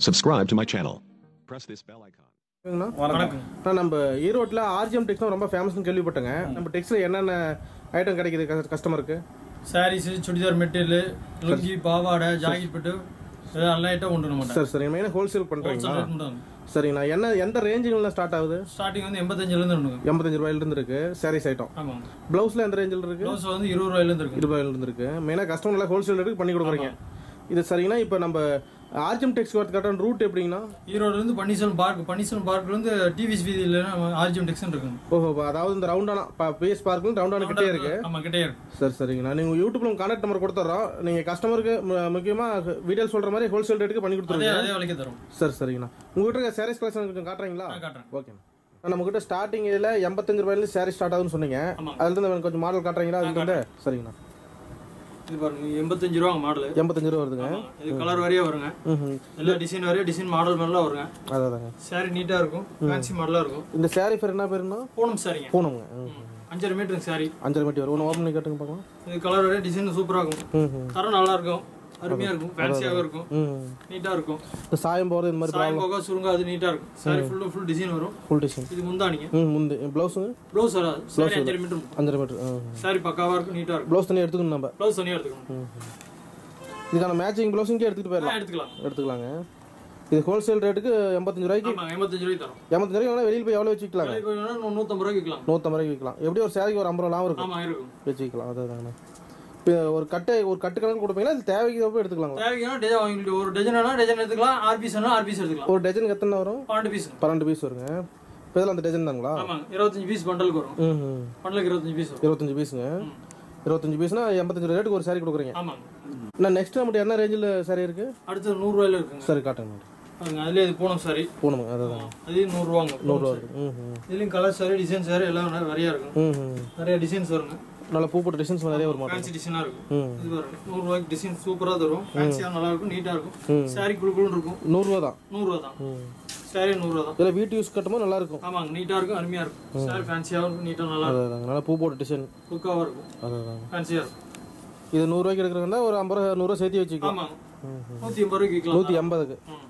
Subscribe to my channel. Press this bell icon. இருக்குங்கண்ணா வணக்கம் அண்ணா, நம்ம ஈரோட்டில் ஆர்ஜிஎம் டெக்ஸ் ரொம்ப ஃபேமஸ்னு கேள்விப்பட்டேங்க நம்ம டெக்ஸில் என்னென்ன ஐட்டம் கிடைக்குது கஸ்ட- கஸ்டமருக்கு சாரீஸ் சுடிதார் மெட்டீரியல் லுங்கி பாவாடை ஜாக்கெட் பட்டு இதெல்லாம் நல்ல ஐட்டம் கொண்டு வர மாட்டேன் சரி சரி மெயினாக ஹோல்சேல் பண்ணுறீங்களா ரேட் மட்டும் சரிங்கண்ணா என்ன எந்த ரேஞ்சுகளில் ஸ்டார்ட் ஆகுது ஸ்டார்டிங் வந்து எண்பத்தஞ்சிலேருந்து ஒன்று எண்பத்தஞ்சு ரூபாயிலிருந்து இருக்கு சாரீஸ் ஐட்டம் ஆமாம் ப்ளவுஸில் எந்த ரேஞ்சில் இருக்கு ப்ளவுஸ் வந்து இருபது ரூபாயிலேருந்து இருக்கு இருபது ரூபாயிலிருந்து இருக்கு மெயினாக கஸ்டமர்லாம் ஹோல்சேல் ரேட்டுக்கு பண்ணி கொடுக்குறீங்க இது சரிங்கண்ணா இப்போ நம்ம ஆர்ஜிஎம் டெக்ஸ் வரது கரெக்டான ரூட் எப்படிங்கண்ணா ஈரோடுலேருந்து பன்னீர்செல்வம் பார்க் பன்னீர்செல்வம் பார்க்லேருந்து டிவிஎஸ் வீதியில் ஆர்ஜிஎம் டெக்ஸன் இருக்குங்க ஓஹோ அதாவது இந்த ரவுண்டான பிஎஸ் பார்க்கில் ரவுண்டான கிட்டே இருக்கு ஆமாம் கிட்டே இருக்கு சரி சரிங்கண்ணா நீங்கள் யூடியூப்ல உங்கள் கான்டாக்ட் நம்பர் கொடுத்துட்றோம் நீங்கள் கஸ்டமருக்கு முக்கியமாக வீடியோ சொல்கிற மாதிரி ஹோல்சேல் ரேட்டுக்கு பண்ணி அதே கொடுத்துருங்க அதே விலைக்கு தரும் சரி சரிங்கண்ணா உங்ககிட்ட இருக்க சாரீஸ் கலெக்ஷன் கொஞ்சம் காட்டுறீங்களா நான் காட்டுறேன் ஓகேண்ணா நம்ம கிட்ட ஸ்டார்டிங் இதில் எண்பத்தஞ்சு ரூபாயிலேருந்து சாரீ ஸ்டார்ட் ஆகுதுன்னு சொன்னீங்க ஆமாம். அதுல இருந்து எனக்கு கொஞ்சம் மாடல் காட்டுறீங்களா அதுல இருந்து சரிங்கண்ணா இது பாருங்க எண்பத்தஞ்சு ரூபா மாடல் எண்பத்தஞ்சு ரூபா வருதுங்க இது கலர் வரையே வருங்க ம் எல்லா டிசைன் வரையே டிசைன் மாடல் மாதிரிலாம் வருங்க அதாங்க சாரி நீட்டாக இருக்கும் ஃபேன்சி மாடலாக இருக்கும் இந்த சாரீ பேர் என்ன பேருன்னா பூனம் சாரிங்க பூனமுங்க ம். அஞ்சரை மீட்டருங்க சாரி அஞ்சரை மீட்டர் வரும் ஒன்று ஓப்பன் பண்ணி காட்டுங்க பார்க்கலாம் இது கலர் வரையே டிசைன் சூப்பராக இருக்கும் ம் ம் தரம் நல்லா இருக்கும் அருமையா இருக்கும் ஃபேன்சியாகவும் இருக்கும் ம் நீட்டா இருக்கும் இந்த சாயம் போகிறது இந்த மாதிரி சாயம் போக சுருங்காது நீட்டா இருக்கும் சாரி ஃபுல்லு ஃபுல் டிசைன் வரும் ஃபுல் டிசைன் இது முந்தானிங்க ம் முந்து ப்ளவுஸுங்க ப்ளவுஸ் வராது சாரி அஞ்சரை மீட்டர் இருக்கும் அஞ்சரை மீட்டர் ம் சாரி பக்காவா இருக்கும் நீட்டா இருக்கும் ப்ளவுஸ் தனியாக எடுத்துக்கணும் நம்ம ப்ளவுஸ் தனியாக எடுத்துக்கணும் இதுக்கான மேட்சிங் ப்ளவுஸுங்கே எடுத்துகிட்டு போயிடலாம் ஆ, எடுத்துக்கலாம் எடுத்துக்கலாங்க இது ஹோல்சேல் ரேட்டுக்கு எண்பத்தஞ்சு ரூபாய்க்கு ஆமா எண்பத்தஞ்சு ரூபாய்க்கு தரும் எண்பத்தஞ்சு ரூபாய்க்கு வேணா வெளியில் போய் எவ்வளோ வச்சுக்கலாங்க வேலைக்கு போய் நூ- நூத்தம்பது ரூபாய்க்கு விற்கலாம் நூற்றம்பது ரூபாய்க்கு விற்கலாம் எப்படி ஒரு சேலைக்கு ஒரு ஐம்பது ரூபா லாபம் இருக்கும் ஆமா இருக்கும் வச்சுக்கலாம் அதாங்கண்ணா இப்போ ஒரு கட்டை ஒரு கட்டு கணக்கு கொடுப்பீங்களா இல்லை தேவைக்கு போய் எடுத்துக்கலாங்க தேவைக்கான டஜன் வாங்கிட்டு ஒரு டஜன் வேணா டஜன் எடுத்துக்கலாம் ஆறு பீஸ் வேணா ஆறு பீஸ் எடுத்துக்கலாம் ஒரு டஜனுக்கு எத்தனை வரும் பன்னெண்டு பீஸ் பன்னெண்டு பீஸ் வருங்க இப்போ இதில் அந்த டஜன் தாங்களா ஆமாங்க இருபத்தஞ்சு பீஸ் பண்டலுக்கு வரும் ம் ம் பண்டலுக்கு இருபத்தஞ்சு பீஸ் வரும் இருபத்தஞ்சு பீஸுங்க இருபத்தஞ்சு பீஸ்னா எண்பத்தஞ்சு ரூபா ரேட்டுக்கு ஒரு சாரி கொடுக்குறீங்க ஆமாங்க நான் நெக்ஸ்ட் நம்மகிட்ட என்ன ரேஞ்சில் சாரி இருக்கு அடுத்து நூறு ரூபாயில இருக்குங்க சரி காட்டுங்க பாருங்க அதுலயே இது பூனம் சாரி போகணுங்க அதான் அது நூறு ரூபாங்க நூறுரூவா இருக்கு ம் ம் இதுலயும் கலர் சாரி டிசைன் சாரி எல்லாம் நிறைய இருக்கும் ம் ம் நிறைய டிசைன்ஸ் வருங்க நல்ல பூ போட்ட டிசைன்ஸ் நிறைய ஒரு மாட்டோம் ஃபேன்சி டிசைனா இருக்கும் ம் இது பாருங்க நூறு ரூபாய்க்கு டிசைன் சூப்பரா தரும் ஃபேன்சியா நல்லா இருக்கும் நீட்டா இருக்கும் சாரி குழு குழுன்னு இருக்கும் நூறுரூவா தான் நூறு ரூபா தான் ம் சாரி நூறு ரூபா தான் இதில் வீட்டு யூஸ் கட்டும்போது நல்லா இருக்கும் ஆமாங்க நீட்டா இருக்கும் அருமையா இருக்கும் சாரி ஃபேன்சியாவும் இருக்கும் நீட்டா நல்லா இருக்கும் அதாங்க நல்லா பூ போட்ட டிசைன் லுக்காவா இருக்கும் அதான் ஃபேன்சியா இருக்கும் இது நூறுரூவாய்க்கு எடுக்கிறதா ஒரு ஐம்பது ரூபா நூறுரூவா சேர்த்து வச்சுக்கலாம் ஆமாங்க நூத்தி எண்பது ரூபாய்க்கு விற்கலாம் நூற்றி ஐம்பதுக்கு ம்.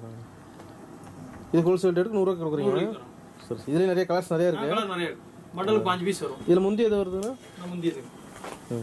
இது ஹோல்சேல் ரேட்டுக்கு நூறுரூவா கொடுக்குறீங்க நூறு ரூபாய்க்கு தரும். சரி சரி. இதுலேயும் நிறைய கலர்ஸ் நிறைய இருக்கு கலர் நிறைய இருக்கும் மண்டலுக்கு பாஞ்சு பீஸ் வரும் இதில் முந்தி எது வருதுன்னா நான் முந்தியது ம்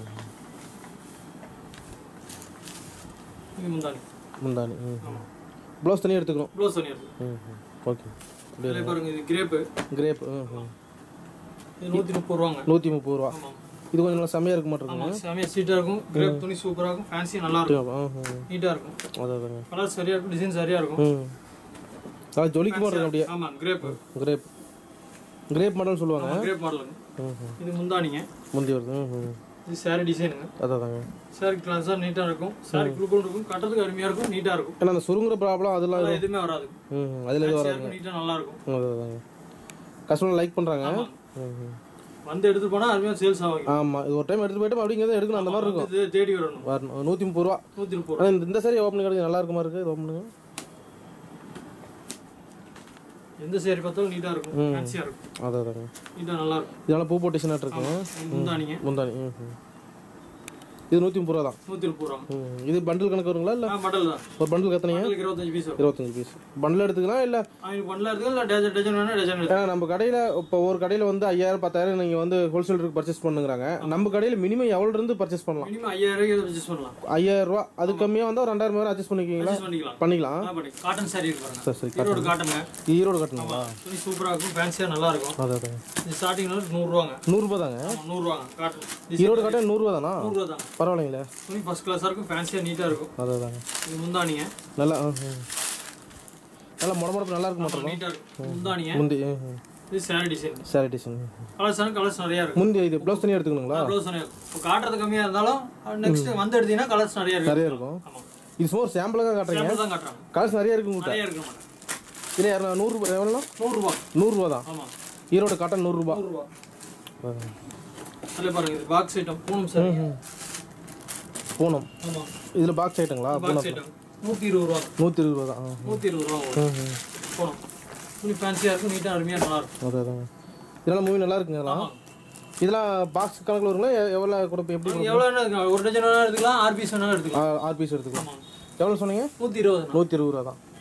இது முந்தானி முந்தானி ம் ப்ளவுஸ் தனியாக எடுத்துக்கணும் ப்ளவுஸ் தனியா இருக்கும் ம் ம் ஓகே இதுல பாருங்க இது கிரேப்பு கிரேப் ம் ம் இது நூத்தி முப்பது ரூபாங்க நூற்றி முப்பது ரூபா ஆமாம் இது கொஞ்சம் நல்லா செம்மையாக இருக்க மாட்டிருக்குங்க ஆமாம் செமையா சீட்டா இருக்கும் கிரேப் துணி சூப்பரா இருக்கும் ஃபேன்சி நல்லா இருக்கும் ம் ம் நீட்டா இருக்கும் அதான் அதாங்க கலர் சரியா இருக்கும் டிசைன் சரியா இருக்கும் ம் அதான் ஜொலிக்கு மாட்டிருக்கு அப்படியே ஆமா கிரேப் கிரேப் கிரேப் மாடல் சொல்லுவாங்க கிரேப் மாடலுங்க ம் ம் இது முந்தானிங்க முந்தி வருது ம் ம் இது சாரி டிசைனுங்க அதான் அதாங்க சாரி கிளாஸா நீட்டா இருக்கும் சாரி குழுக்குள் இருக்கும் கட்டத்துக்கு அருமையா இருக்கும் நீட்டா இருக்கும் ஏன்னா அந்த சுருங்குற ப்ராப்ளம் அதெல்லாம் அதெல்லாம் எதுவுமே வராது ம் ம் அதில் எதுவும் வராது நீட்டா நல்லா இருக்கும் அதான் அதாங்க கஸ்டமர் லைக் பண்ணுறாங்க ம் ம் வந்து எடுத்து போனா அருமையா சேல்ஸ் ஆகும் ஆமாம் இது ஒரு டைம் எடுத்து போயிட்டு அப்படிங்கிறத எடுக்கணும் அந்த மாதிரி இருக்கும் இது தேடி வரணும் வரணும் நூற்றி முப்பது ரூபா நூத்தி முப்பது ஆனால் இந்த இந்த சாரி ஓப்பன் கிடையாது நல்லா இருக்குமா இருக்குது இது ஓப்பன் பண்ணுங்க எந்த சேரி பார்த்தாலும் நீட்டா இருக்கும் ஃபேன்சியா இருக்கும் அதான் அதாங்க நீட்டா நல்லா இருக்கும் இதெல்லாம் பூ போட்டு டிசைனாக இருக்கும் இது முந்தானிங்க முந்தானி ம் ம் இது நூற்றி முப்பது ரூபா தான் நூத்தி முப்பது ரூபா ம் இது பண்டில் கணக்கு வருங்களா இல்லை ஆ மடல் தான் ஒரு பண்டில் கத்தனைங்க மடலுக்கு இருபத்தஞ்சு பீஸ் வரும் இருபத்தஞ்சு பீஸ் பண்டில் எடுத்துக்கலாம் இல்லை அவங்க பண்ணல எடுத்துக்கலாம் இல்லை டஜன் டஜன் வேணா டஜன் எடுத்துக்கலாம் ஏன்னா நம்ம கடையில் இப்போ ஒரு கடையில் வந்து ஐயாயிரம் பத்தாயிரம் நீங்கள் வந்து ஹோல்சேல் ரேட் பர்ச்சேஸ் பண்ணுங்கிறாங்க நம்ம கடையில் மினிமம் எவ்வளோ இருந்து பர்ச்சேஸ் பண்ணலாம் மினிமம் ஐயாயிரம் ரூபாய்க்கு பர்ச்சேஸ் பண்ணலாம் ஐயாயிரம் ரூபா அது கம்மியாக வந்தால் ஒரு ரெண்டாயிரம் ரூபாய் அட்ஜஸ்ட் பண்ணிக்கிங்களா பர்ச்சேஸ் பண்ணிக்கலாம் பண்ணிக்கலாம் ஆ, பண்ணி காட்டன் சாரி இருக்கு பாருங்க சரி சரி ஈரோடு காட்டனுங்க இது ஈரோடு கட்டணுங்களா துணி சூப்பரா இருக்கும் ஃபேன்சியா நல்லா இருக்கும் அதான் அதான் இது ஸ்டார்டிங்ல நூறுரூவாங்க நூறுரூபா தாங்க ஆமா நூறுரூவாங்க காட்டன் ஈரோடு கட்ட நூறுரூவா தானா நூறுரூவா தான் பரவாயில்லைங்களே துணி ஃபர்ஸ்ட் கிளாஸாக இருக்கும் ஃபேன்சியாக நீட்டாக இருக்கும் அதான் அதாங்க இது முந்தானிங்க நல்லா ம், ம். நல்லா முட முடப்பு நல்லா இருக்க மாட்டோம் நீட்டாக இருக்கும் முந்தானிங்க முந்தி ம், ம். இது sari design sari design colours colours நிறையா இருக்கும் முந்தி இது ப்ளவுஸ் தனியாக எடுத்துக்கணுங்களா ப்ளவுஸ் நிறையா இருக்கும் இப்போ காட்டுறது கம்மியாக இருந்தாலும் நெக்ஸ்ட் வந்து எடுத்தீங்கன்னா கலர்ஸ் நிறையா இருக்கும் நிறைய இருக்கும் ஆமாம் இது சும்மா ஒரு சாம்பிளாக காட்டுறீங்க சாம்பிள் தான் காட்டுறாங்க கலர்ஸ் நிறைய இருக்கு உங்கள்கிட்ட நிறையா இருக்க மாட்டேன் இல்லை இரநூ நூறுரூபா எவ்வளோ நூறுரூவா நூறுரூவா தான் ஆமாம் ஈரோடு காட்டன் நூறுரூபா நூறுரூவா அதில் பாருங்க இது பாக்ஸ் ஐட்டம் பூனம் சாரி பூனம் ஆமாம் இதில் பாக்ஸ் ஐட்டங்களா பாக்ஸ் ஐட்டம் நூற்றி இருபது ரூபா நூற்றி இருபது ரூபா தான் ஆ. நூற்றி இருபது ரூபா வரும் ம், ம். போனோம் துணி ஃபேன்சியாக இருக்கும் நீட்டாக அருமையாக நல்லா இருக்கும் அதான் அதாங்க இதெல்லாம் மூவி நல்லா இருக்குங்களா ஆமாம் இதெல்லாம் பாக்ஸ் கணக்கில் வருங்களா எ- எவ்வளோ கொடுப்போம் எப்படி கொடுப்போம்? எவ்வளோ வேணா எடுக்கலாம் ஒரு டஜன் வேணா எடுத்துக்கலாம் ஆறு பீஸ் வேணா எடுத்துக்கலாம் ஆ, ஆறு பீஸ் எடுத்துக்கலாம் ஆமாம் எவ்வளோ சொன்னீங்க நூற்றி இருபது நூற்றி இருபது ரூபா தான்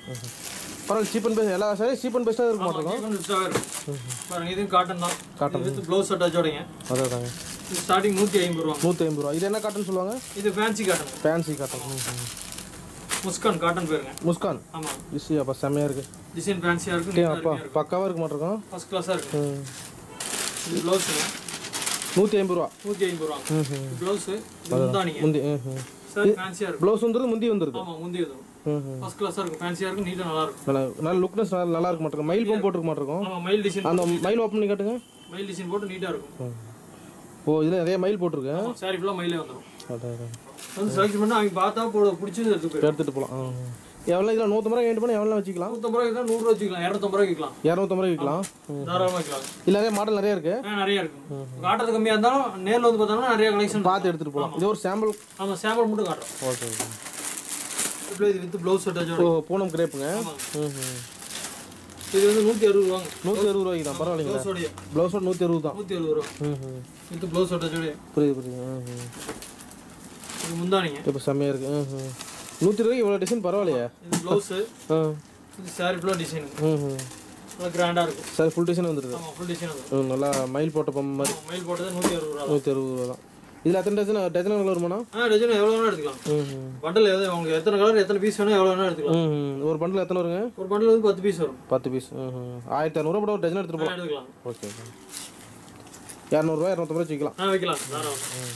ம் பரவாயில்ல சீப் அண்ட் பெஸ்ட் எல்லா சாரி சீப் அண்ட் பெஸ்ட்டாக இருக்க மாட்டோம் சீப்பன் பெஸ்ட்டாகவே இருக்கும் பாருங்க இதுவும் காட்டன் தான் காட்டன் வித் ப்ளவுஸ் அட்டாச்சோடைங்க அதான் தாங்க இது ஸ்டார்டிங் நூற்றி ஐம்பது ரூபா நூற்றி ஐம்பது ரூபா இது என்ன காட்டன் சொல்லுவாங்க இது ஃபேன்சி காட்டன் ஃபேன்சி காட்டன் ம், ம். முஸ்கான் காட்டன் பேருங்க முஸ்கான் ஆமாம் ஈஸி அப்போ செம்மையாக இருக்குது டிசைன் ஃபேன்சியாக இருக்கும் டே நீட்டா அப்பா அருமையா இருக்கும் பக்காவாக இருக்க மாட்டிருக்கோம் ஃபர்ஸ்ட் கிளாஸாக இருக்கும் ம் இது ப்ளவுஸுங்க நூற்றி ஐம்பது ரூபா நூற்றி ஐம்பது ரூபா ம் ம் ப்ளவுஸு இது முந்தானிங்க முந்தி ம் ம் சார் ஃபேன்சியாக இருக்கும் ப்ளவுஸ் வந்துருது முந்தி வந்துருது ஆமாம் முந்தி இதுவும் ம் ம் ஃபர்ஸ்ட் கிளாஸாக இருக்கும் ஃபேன்சியாக இருக்கும் நீட்டாக நல்லா இருக்கும் நல்லா நல்ல லுக்னஸ் நல்லா நல்லா இருக்க மாட்டிருக்கோம் மயில் பம்ப் போட்டிருக்க மாட்டிருக்கோம் ஆமாம் மயில் டிசைன் அந்த மயில் ஓப்பன் பண்ணி காட்டுங்க மயில் டிசைன் போட்டு நீட்டாக இருக்கும் ஓ இதில் நிறைய மயில் போட்டிருக்கு ஆமாம் சாரி ஃபுல்லாக மயிலே வந்துடும் அதான் அதான் வந்து செலக்ட் பண்ணி அவங்க பார்த்தா போட பிடிச்சது எடுத்து போயிடும் எடுத்துகிட்டு போகலாம் எவ்வளோ இதில் நூற்றம்பது ரூபா என்ட்டு பண்ணி எவ்வளோ வச்சுக்கலாம் நூற்றம்பது ரூபாய்க்கு தான் நூறுரூவா வச்சுக்கலாம் இரநூத்தம்பது ரூபாய்க்கு விற்கலாம் இரநூத்தம்பது ரூபாய் விற்கலாம் தாராளமாக விற்கலாம் இல்லை நிறைய மாடல் நிறைய இருக்குது ஆ நிறைய இருக்கும் காட்டுறது கம்மியாக இருந்தாலும் நேரில் வந்து பார்த்தோம்னா நிறைய கலெக்ஷன் பார்த்து எடுத்துகிட்டு போகலாம் இது ஒரு சாம்பிள் ஆமாம் சாம்பிள் மட்டும் காட்டுறோம் ஓகே ஓகே இப்போ இது வித் ப்ளவுஸ் அட்டாச்சோட ஓ பூனம் கிரேப்புங்க ஆமாம் ம் ம் இது வந்து நூற்றி அறுபது ரூபாங்க நூற்றி அறுபது ரூபாய்க்கு தான் பரவாயில்லைங்களா ப்ளவுஸோடைய ப்ளவுஸோட நூற்றி அறுபது தான் நூற்றி அறுபது ரூபா ம் ம் வித் ப்ளவுஸ் அட்டாச்சோடைய புரியுது புரியுது ம் ம் இது முந்தானிங்க இப்போ செம்மையாக இருக்குது ம் ம் நூற்றி ரூபாய்க்கு இவ்வளோ டிசைன் பரவாயில்லையா இது ப்ளவுஸு ஆ இது சாரி ஃபுல்லாக டிசைனுங்க ம் ம் நல்லா கிராண்டாக இருக்கும் சரி ஃபுல் டிசைன் வந்துடுது ஆமாம் ஃபுல் டிசைன் வந்துடும் ம், நல்லா மயில் போட்ட பம்பு மாதிரி மயில் போட்டது நூற்றி அறுபது ரூபா நூற்றி அறுபது ரூபா தான் இதில் எத்தனை டஜன் டஜன் எவ்வளோ வருமாண்ணா ஆ டஜன் எவ்வளோ வேணால் எடுத்துக்கலாம் ம் ம் பண்டில் எது உங்களுக்கு எத்தனை கலர் எத்தனை பீஸ் வேணும் எவ்வளோ வேணால் எடுத்துக்கலாம் ம் ம். ஒரு பண்டில் எத்தனை வருங்க ஒரு பண்டில் வந்து பத்து பீஸ் வரும் பத்து பீஸ் ம் ம் ஆயிரத்தி இரநூறுவா கூட ஒரு டஜன் எடுத்துகிட்டு போகலாம் எடுத்துக்கலாம் ஓகே ஓகே இரநூறுவா இரநூத்தம்பது ரூபா வச்சுக்கலாம் ஆ வைக்கலாம் தாராளம்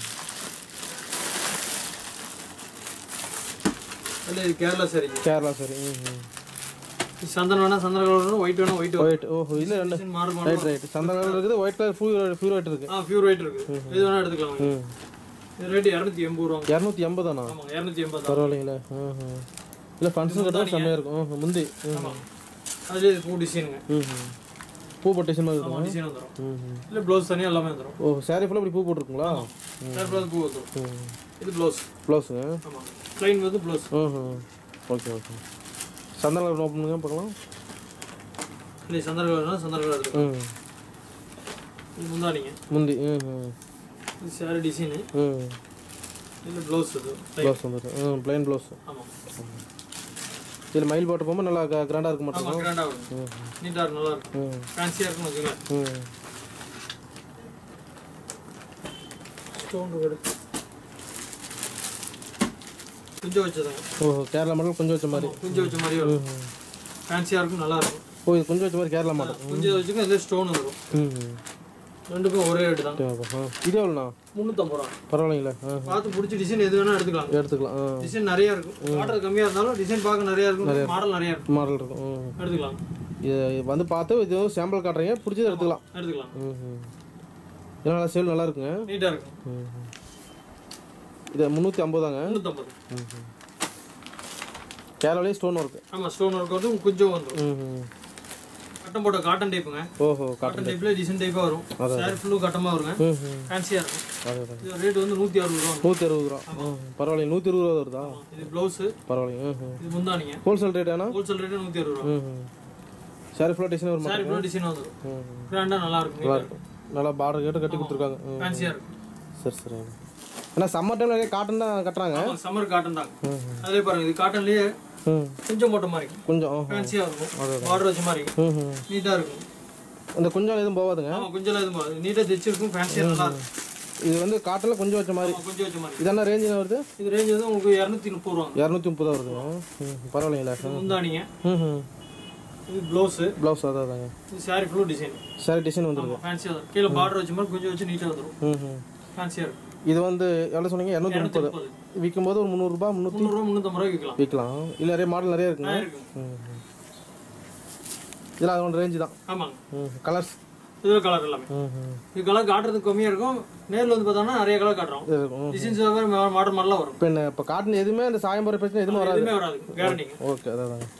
இல்லை இது கேரளா சரிங்க கேரளா சரி ம் ம் இது சந்தனம் வேணா சந்தன கலர் வேணும் ஒயிட் வேணும் ஒயிட் ஒயிட் ஓஹோ இல்லை ரெண்டு வேணும் மாறு மாறு ரைட் ரைட் சந்தன கலர் இருக்குது white colour full full white இருக்குது ஆ பியூர் ஒயிட் இருக்கு இது வேணா எடுத்துக்கலாம் ம் இது ரேட்டு இரநூத்தி எண்பது ரூபா இரநூத்தி எண்பதாண்ணா ஆமாங்க இரநூத்தி எண்பது தான் பரவாயில்லைங்களே ம் ம் இல்லை ஃபங்க்ஷன் கட்டணும் செம்மையாக இருக்கும் ம் முந்தி ம் ஆமாம் அதுலேயே இது பூ டிசைனுங்க ம் ம் பூ போட்ட டிசைன் மாதிரி இருக்கும் ஆமாம் டிசைன் வந்துடும் ம் ம் இல்லை ப்ளவுஸ் தனியாக எல்லாமே வந்துடும் ஓ சாரி ஃபுல்லாக இப்படி பூ போட்டிருக்குங்களா சார் ப்ளவுஸ் பூ வந்துடும் ம் இது ப்ளவுஸ் ப்ளவுஸுங்க ஆமாம் ப்ளைன் வந்து ப்ளவுஸ் ம் ம் ஓகே ஓகே சந்தன கலர் ஓப்பன் பண்ணுங்க பார்க்கலாம் இல்லை சந்தன கலர் சந்தன கலர் எடுத்துக்கலாம் ம் இது முந்தானிங்க முந்தி ம் ம் இது சாரி டிசைனு ம் இது ப்ளவுஸ் இது ப்ளவுஸ் வந்துட்டு ம் ப்ளைன் ப்ளவுஸ் ஆமாம் இதில் மயில் போட்ட போகும்போது நல்லா கிராண்டாக இருக்க மாட்டோம் ஆமாம் கிராண்டாக இருக்கும் ம் நீட்டாக இருக்கும் நல்லா இருக்கும் ம் ஃபேன்சியாக இருக்கும்னு வச்சுக்கோங்க ம் ஸ்டோன் இருக்கு குஞ்சு வச்சதுங்க ஓ கேரளா மாடல் கொஞ்சம் வச்ச மாதிரி குஞ்சு வச்ச மாதிரி வரும் ஃபேன்சியாக இருக்கும் நல்லா இருக்கும் ஓ இது கொஞ்சம் வச்ச மாதிரி கேரளா மாடல் குஞ்சு வச்சுக்கோ இதில் ஸ்டோன் வரும் ம் ம் ரெண்டுக்கும் ஒரே ரேட்டு தான் ஆ இது எவ்வளோண்ணா முந்நூற்றம்பது ரூபா பரவாயில்லைங்களா ஆ பார்த்து பிடிச்ச டிசைன் எது வேணால் எடுத்துக்கலாம் எடுத்துக்கலாம் ஆ டிசைன் நிறைய இருக்கும் ஆர்டர் கம்மியாக இருந்தாலும் டிசைன் பார்க்க நிறைய இருக்கும் மாடல் நிறைய இருக்கும் மாடல் இருக்கும் ம் எடுத்துக்கலாம் இது வந்து பார்த்து இது சாம்பிள் காட்டுறீங்க பிடிச்சது எடுத்துக்கலாம் எடுத்துக்கலாம் ம் ம் இது நல்லா சேல் நல்லா இருக்குங்க நீட்டாக இருக்கும் ம் ம். இது முந்நூற்றி ஐம்பதாங்க முந்நூற்றம்பது ம் ம் கேரளாலே ஸ்டோன் ஒர்க்கு ஆமாம் ஸ்டோன் ஒர்க் வந்து குஞ்சம் வந்துடும் ம் ம் கட்டம் போட்ட காட்டன் டைப்புங்க ஓஹோ காட்டன் காட்டன் டைப்பில் டிசைன் டைப்பாக வரும் சாரி ஃபுல்லும் கட்டமாக வருங்க ம் ம் ஃபேன்சியாக இருக்கும் அது அது இது ரேட் வந்து நூற்றி அறுபது ரூபா நூற்றி அறுபது ரூபா ம் பரவாயில்லைங்க நூற்றி இருபது ரூபா வருதா இது ப்ளவுஸு பரவாயில்லைங்க ம் ம் இது முந்தானிங்க ஹோல்சேல் ரேட் ஏன்னா ஹோல்சேல் ரேட்டு நூற்றி அறுபது ரூபா ம் ம் சாரி ஃபுல்லாக டிசைன் வரும் சாரி ஃபுல்லாக டிசைன் வந்துடும் ம் ம் கிராண்டாக நல்லா இருக்கும் நல்லா இருக்கும் நல்லா பார்டர் கேட்டு கட்டி கொடுத்துருக்காங்க ம் ஃபேன்சியாக இருக்கும் சரி சரி ஏன்னா சம்மர் டைம் நிறைய காட்டன் தான் கட்டுறாங்க ஆமாம் சம்மர் காட்டன் தாங்க ம் ம். அதே பாருங்க இது காட்டன்லேயே ம் கொஞ்சம் போட்ட மாதிரி கொஞ்சம் ஆஹா. ஃபேன்சியாக இருக்கும் பார்டர் வச்ச மாதிரி ம் ம் நீட்டாக இருக்கும் இந்த கொஞ்சம் எதுவும் போகாதுங்க ஆமாம் கொஞ்சம் இது நீட்டாக தைச்சிருக்கும் ஃபேன்சியாக நல்லா இருக்கும் இது வந்து காட்டில் கொஞ்சம் வச்ச மாதிரி ஆமா, கொஞ்சம் வச்ச மாதிரி இது என்ன ரேஞ்ச் வருது இது ரேஞ்ச் வந்து உங்களுக்கு இரநூத்தி முப்பது ரூபா இரநூத்தி முப்பதா வருதுங்க ம் பரவாயில்லைங்களா இது முந்தானிங்க ம் ம் இது ப்ளவுஸு ப்ளவுஸ் அதான் அதாங்க இது sari full design sari design வந்துருது ஃபேன்சியாக இருக்கும் கீழே பார்டர் வச்ச மாதிரி கொஞ்சம் வச்சு நீட்டாக வந்துடும் ம் ம் ஃபேன்சியாக இருக்கும் இது வந்து எவ்வளோ சொன்னீங்க இரநூத்தி இரநூத்தி முப்பது முப்பது விற்கும் போது ஒரு முந்நூறுரூபா முந்நூற்றி முந்நூறுரூவா முந்நூற்றம்பது ரூபாய்க்கு விற்கலாம் விற்கலாம் இல்லை நிறைய மாடல் நிறைய இருக்குங்க ஆ, இருக்கும் ம் ம். இதெல்லாம் அதோட ரேஞ்சு தான் ஆமாங்க ம் கலர்ஸ் இது கலர் எல்லாமே ம் ம் இது கலர் காட்டுறதுக்கு கம்மியாக இருக்கும் நேரில் வந்து பார்த்தோம்னா நிறைய கலர் காட்டுறோம் இது இருக்கும் டிசைன்ஸ் மாடல் மாடலாக வரும் இப்போ என்ன இப்போ காட்டன் எதுவுமே அந்த சாயம் போகிற பிரச்சனை எதுவுமே வராது எதுவுமே வராது கேரண்டிங்க ஓகே அதான் அதாங்க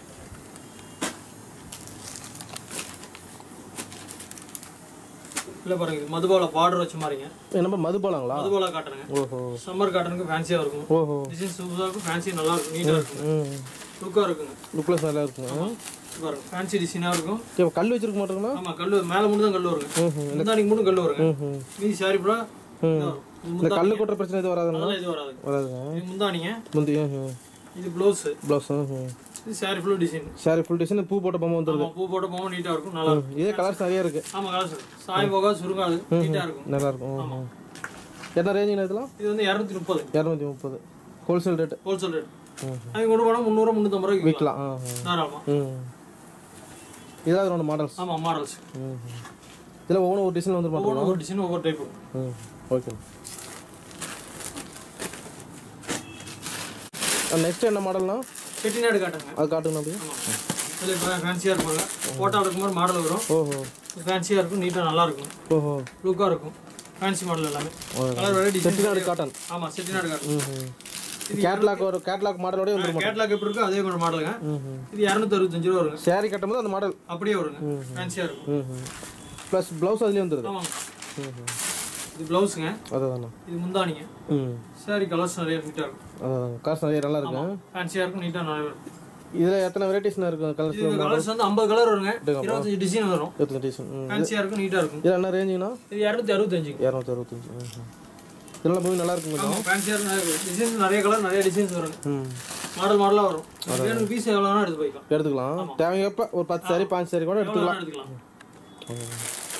இல்லை பாருங்க இது மதுபால பார்டர் வச்ச மாதிரிங்க என்ன மதுபாலாங்களா மதுபாலா காட்டுறேங்க ஓஹோ சம்மர் காட்டனுக்கு ஃபேன்சியாக இருக்கும் ஓஹோ டிசைன் சூப்பராக இருக்கும் ஃபேன்சி நல்லா இருக்கும் நீட்டாக இருக்கும் ம் லுக்காக இருக்குங்க லுக்லெஸ் நல்லா இருக்குங்க இது பாருங்க ஃபேன்சி டிசைனாக இருக்கும் இப்போ கல் வச்சிருக்க மாட்டோங்களா ஆமாம் கல் மேலே மட்டும் தான் கல் வருங்க ம் ம் முந்தானிக்கு மட்டும் கல் வருங்க ம் ம் மீதி சாரி ஃபுல்லாக ம் இந்த கல் கொட்டுற பிரச்சனை எதுவும் வராதுங்களா அதெல்லாம் இது வராதுங்க வராதுங்க இது முந்தானிங்க முந்தி ம் ம் இது ப்ளவுஸு ப்ளவுஸ் ம் ம் இது sari full design sari full design பூ போட்ட பொம்மை வந்துருது ஆமா பூ போட்ட போக நீட்டா இருக்கும் நல்லா இருக்கும் இதே கலர்ஸ் நிறைய இருக்கு ஆமா கலர் சாயம் போக சுருங்காது நீட்டா இருக்கும் நல்லா இருக்கும் ம், ம். என்ன ரேஞ்சுங்க இதெல்லாம் இது வந்து இரநூத்தி முப்பது இரநூத்தி முப்பது ஹோல்சேல் ரேட்டு ஹோல்சேல் ரேட் அவங்க கொண்டு போனால் முந்நூறு முந்நூற்றம்பது ரூபாய்க்கு விற்கலாம் விற்கலாம் ஆ ஆ. தாராளமா ம் இதாவது ஒன்று மாடல்ஸ் ஆமா மாடல்ஸ் ம் இதில் ஒவ்வொன்றும் ஒரு டிசைன் வந்துருமா ஒவ்வொரு ஒரு டிசைன் ஒவ்வொரு டைப் ம் ஓகே நெக்ஸ்ட் என்ன மாடல்னா செட்டிநாடு காட்டுங்க அது காட்டுங்க அப்படியே ஆமா இதில் இப்போ ஃபேன்சியாக இருப்பாங்க ஃபோட்டோ எடுக்கும்போது மாடல் வரும் ஓஹோ ஃபேன்சியாக இருக்கும் நீட்டாக நல்லா இருக்கும் ஓஹோ லுக்காக இருக்கும் ஃபேன்சி மாடல் எல்லாமே ஓகே. கலர் வேறு டிசைன் செட்டிநாடு காட்டன் ஆமா செட்டிநாடு காட்டும் ம் கேட்லாக் ஒரு கேட்லாக் மாடலோடய வந்துருமா கேட்லாக் எப்படி இருக்கோ அதே மாதிரி மாடலுங்க ம் ம் இது இரநூத்தி அறுபத்தஞ்சு ரூபா வருங்க சேரீ கட்டும்போது அந்த மாடல் அப்படியே வருங்க ஃபேன்சியாக இருக்கும் ம் ம் ப்ளஸ் ப்ளவுஸ் அதுலேயும் வந்துடுது ஆமாங்க ம் ம் இது ப்ளவுஸுங்க அதான் இது முந்தானிங்க ம் சாரி கலர்ஸ் நிறைய நீட்டாக இருக்கும் அதான் காசு நிறைய நல்லா இருக்கு ஃபேன்சியாக இருக்கும் நீட்டாக நிறைய இருக்கும் இதில் எத்தனை வெரைட்டிஸ்னா இருக்கும் கலர்ஸ் இது கலர்ஸ் வந்து ஐம்பது கலர் வருங்க இருபத்தஞ்சு டிசைன் வரும் எத்தனை டிசைன் ம் ஃபேன்சியாக இருக்கும் நீட்டாக இருக்கும் இதில் என்ன ரேஞ்சுங்கண்ணா இது இரநூத்தி அறுபத்தஞ்சு இரநூத்தி அறுபத்தஞ்சு ம் ம் இதெல்லாம் போய் நல்லா இருக்குங்க கொஞ்சம் ஃபேன்சியாக இருக்கும் டிசைன்ஸ் நிறைய கலர் நிறைய டிசைன்ஸ் வருங்க ம் மாடல் மாடலாக வரும் வேணும் பீஸ் எவ்வளோ வேணா எடுத்து போய்க்கலாம் எடுத்துக்கலாம் தேவையப்ப ஒரு பத்து சாரி பாஞ்சு சாரி கூட எவ்வளோ எடுத்துக்கலாம் வேணா எடுத்துக்கலாம்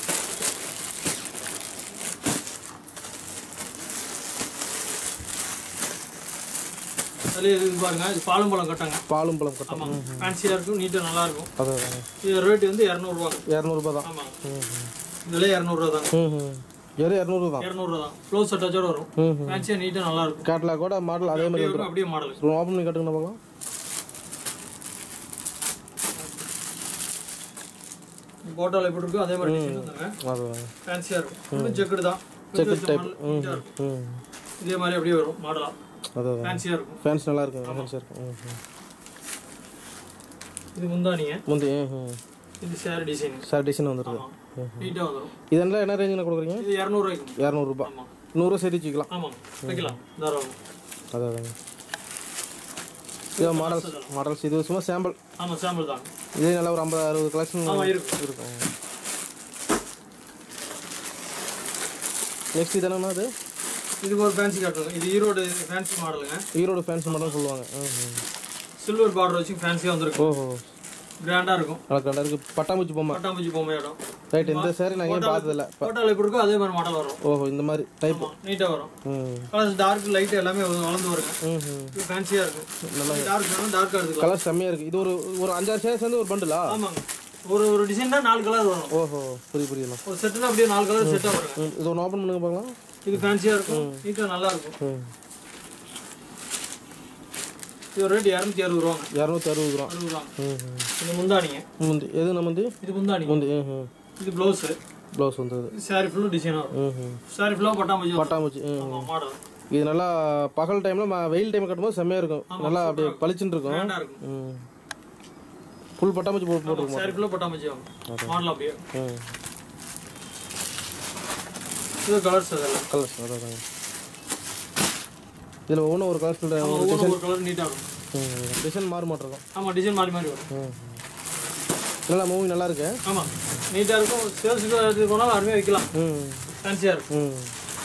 அதுலேயே இது பாருங்க இது பாலும் பழம் கட்டாங்க பாலும் பழம் கட்டம் ஆமாங்க ஃபேன்சியாக இருக்கும் நீட்டாக நல்லா இருக்கும் அதான் அதான் இது ரேட் வந்து இரநூறுவா இரநூறுபா தான் ஆமாங்க ம் ம் இதுல இரநூறுவா தாங்க ம் ம் வெறும் இரநூறு தான் இரநூறுவா தான் க்ளோஸ் அட்டாச்சோட வரும் ம் ம் ஃபேன்சியாக நீட்டாக நல்லா இருக்கும் கேட்லாக்கோட மாடல் அதே மாதிரி அப்படியே இருக்கும் அப்படியே மாடல் வந்துடும் ஓப்பன் பண்ணி கட்டுங்க பார்க்கலாம் போட்டோவில் எப்படி இருக்கோ அதே மாதிரி டிசைன் வந்துருங்க அதான் ஃபேன்சியாக இருக்கும் இன்னும் செக்குடு தான் செக்குடு டைப் ம் நீட்டாக இருக்கும் ம் இதே மாதிரி அப்படியே வரும் மாடலாக அதான் ஃபேன்சியாக இருக்கும் ஃபேன்ஸ் நல்லா இருக்கு ஃபேன்ஸ் இருக்கும் ம் ம் இது முந்தானிங்க முந்தி ம் ம் இது சேர் டிசைன் சார் டிசைன் வந்துருக்கு ஆமாம் நீட்டாக வந்துடும் இதெல்லாம் என்ன ரேஞ்சில் கொடுக்குறீங்க இது இரநூறுவாய்க்கு இரநூறுபா ஆமாம் நூறுரூவா சேர்த்து வச்சுக்கலாம் ஆமாம் வைக்கலாம் தாராளம் அதான் அதாங்க இது மாடல்ஸ் மாடல்ஸ் இது சும்மா சாம்பிள் ஆமாம் சாம்பிள் தான் இதே நல்லா ஒரு ஐம்பது அறுபது கலெக்ஷன் ஆமாம் இருக்கும் இருக்கும் நெக்ஸ்ட் இது என்னன்னா அது இதுக்கு ஒரு ஃபேன்சி காட்டுங்க இது ஈரோடு ஃபேன்சி மாடலுங்க ஈரோடு ஃபேன்ஸ் மாடல் சொல்லுவாங்க ம், ம். சில்வர் பார்டர் வச்சு ஃபேன்சியாக வந்திருக்கும் ஓஹோ கிராண்டாக இருக்கும் நல்லா கண்டா இருக்கு பட்டாம்பூச்சி பொம்மை பட்டாம்பூச்சி பொம்மை இடம் ரைட் இந்த சாரி நான் ஏன் பார்த்ததில்ல ஃபோட்டோவில் எப்படி இருக்கோ அதே மாதிரி மாடல் வரும் ஓஹோ இந்த மாதிரி டைப் ஆமாம் நீட்டாக வரும் ம் கலர்ஸ் டார்க் லைட் எல்லாமே வ- வளர்ந்து வருங்க ம் ம் இது ஃபேன்சியாக இருக்கும் டார்க் வேணும் டார்க்காக எடுத்துக்கலாம் கலர் செம்மையாக இருக்குது இது ஒரு ஒரு அஞ்சாறு சேர் சேர்ந்து ஒரு பண்டுலா ஆமாங்க ஒரு ஒரு டிசைன் தான் நாலு கலர் வரும் ஓஹோ புரியுது புரியுதுண்ணா ஒரு செட்டுனா அப்படியே நாலு கலர் செட்டாக வருங்க ம் இது ஒன்று ஓப்பன் பண்ணுங்க பார்க்கலாம் இது ஃபேன்சியாக இருக்கும் நீட்டாக நல்லா இருக்கும் ம் இது ரேட் இரநூத்தி அறுபது ரூபாங்க இரநூத்தி அறுபது ரூபா அறுபது ரூபாங்க ம் ம் இது முந்தானிங்க முந்தி எது நம்ம வந்து இது முந்தானி முந்தி ம் ம் இது ப்ளவுஸு ப்ளவுஸ் வந்தது இது சாரி ஃபுல்லும் டிசைனாக வரும் ம் ம் சாரி ஃபுல்லாக பட்டாம்பூச்சி வரும். பட்டாம்பூச்சி ம் ஆமா மாடல் இது நல்லா பகல் டைமில் வெயில் டைம் கட்டும்போது செம்மையாக இருக்கும் நல்லா அப்படியே பளிச்சுன்னு இருக்கும் கிராண்டாக இருக்கும் ம் ஃபுல் பட்டாம்பூச்சி போட்டு போட்டுருக்குமா சாரி ஃபுல்லாக பட்டாம்பூச்சி வரும் மாடல் அப்படியே ம் இது கலர்ஸ் அதெல்லாம் கலர்ஸ் அதான் இதில் ஒவ்வொன்றும் ஒரு கலர் சொல்கிறேன் ஒவ்வொரு ஒரு கலர் நீட்டாக இருக்கும் டிசைன் மாறு மாட்டிருக்கோம் ஆமாம் டிசைன் மாறி மாறி வரும் ம் நல்லா மூவி நல்லா இருக்கு ஆமாம் நீட்டாக இருக்கும் சேல்ஸுக்கு எடுத்துட்டு போனாலும் அருமையாக விற்கலாம் ம் ஃபேன்சியாக இருக்கும் ம்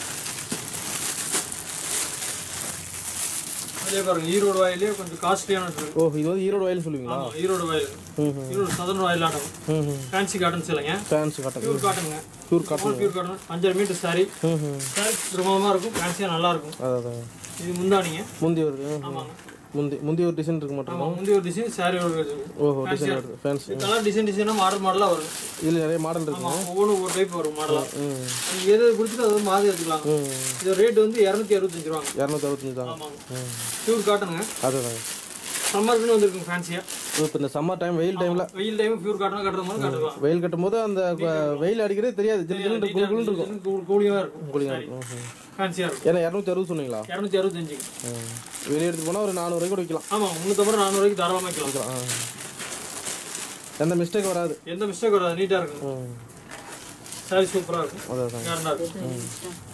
அதே பாருங்க ஈரோடு வாயிலே கொஞ்சம் காஸ்ட்லியான இருக்கு ஓ இது வந்து ஈரோடு வயல் சொல்லுவீங்களா ஆமாம் ஈரோடு வாயில் ம் ம் ஈரோடு சதன் வாயில் ஆட்டம் ம் ம் ஃபேன்சி காட்டன்ஸ் இல்லைங்க ஃபேன்ஸ் காட்டன் பியூர் காட்டனுங்க பியூர் காட்டன் பியூர் காட்டன் அஞ்சரை மீட்டர் சாரி ம் ம் சாரி பிரமாதமாக இருக்கும் ஃபேன்சியாக நல்லா இருக்கும் அதான் அதான் இது முந்தானிங்க முந்தி வருது ம், ம். ஆமாங்க முந்தி முந்தி ஒரு டிசைன் இருக்க மாட்டோம் ஆமாம் முந்தி ஒரு டிசைன் சாரி ஒரு டிசைன் ஓஹோ டிசைன் வருது ஃபேன்ஸ் இது கலர் டிசைன் டிசைனாக மாடல் மாடலாக வரும் இதில் நிறைய மாடல் இருக்கு ஆமாம் ஒவ்வொன்றும் ஒரு டைப் வரும் மாடலாக ம் நீங்கள் எது எது பிடிச்சிட்டு அது வந்து மாற்றி எடுத்துக்கலாம் ம் இது ரேட் வந்து இரநூத்தி அறுபத்தஞ்சு ரூபாங்க இரநூத்தி அறுபத்தஞ்சு தான் ஆமாங்க ம் பியூர் காட்டனுங்க அதுதான் சம்மருக்குன்னு வந்திருக்கும் ஃபேன்சியாக இப்போ இந்த சம்மர் டைம் வெயில் டைமில் வெயில் டைம் பியூர் காட்டனாக கட்டுற மாதிரி கட்டுக்கலாம் வெயில் கட்டும்போது அந்த அஹ், வெயில் அடிக்கிறதே தெரியாது ஜில் ஜில்லுன்னு குளு குளுன்னு இருக்கும் கூலியாக இருக்கும் கூலிங்காக இருக்கும் ம், ம். ஃபேன்சியாக இருக்கும் ஏன்னா இரநூத்தி அறுபது சொன்னீங்களா இரநூத்தி அறுபத்தஞ்சு ம் வெளியே எடுத்து போனால் ஒரு நானூறு கூட விற்கலாம் ஆமாம் முந்நூற்றம்பது நானூறுக்கு தாராளமாக வைக்கலாம் ஆ எந்த மிஸ்டேக் வராது எந்த மிஸ்டேக் வராது நீட்டாக இருக்கும் ம் சாரி சூப்பராக இருக்கும் அதான் அதான் கேரண்டா இருக்கும்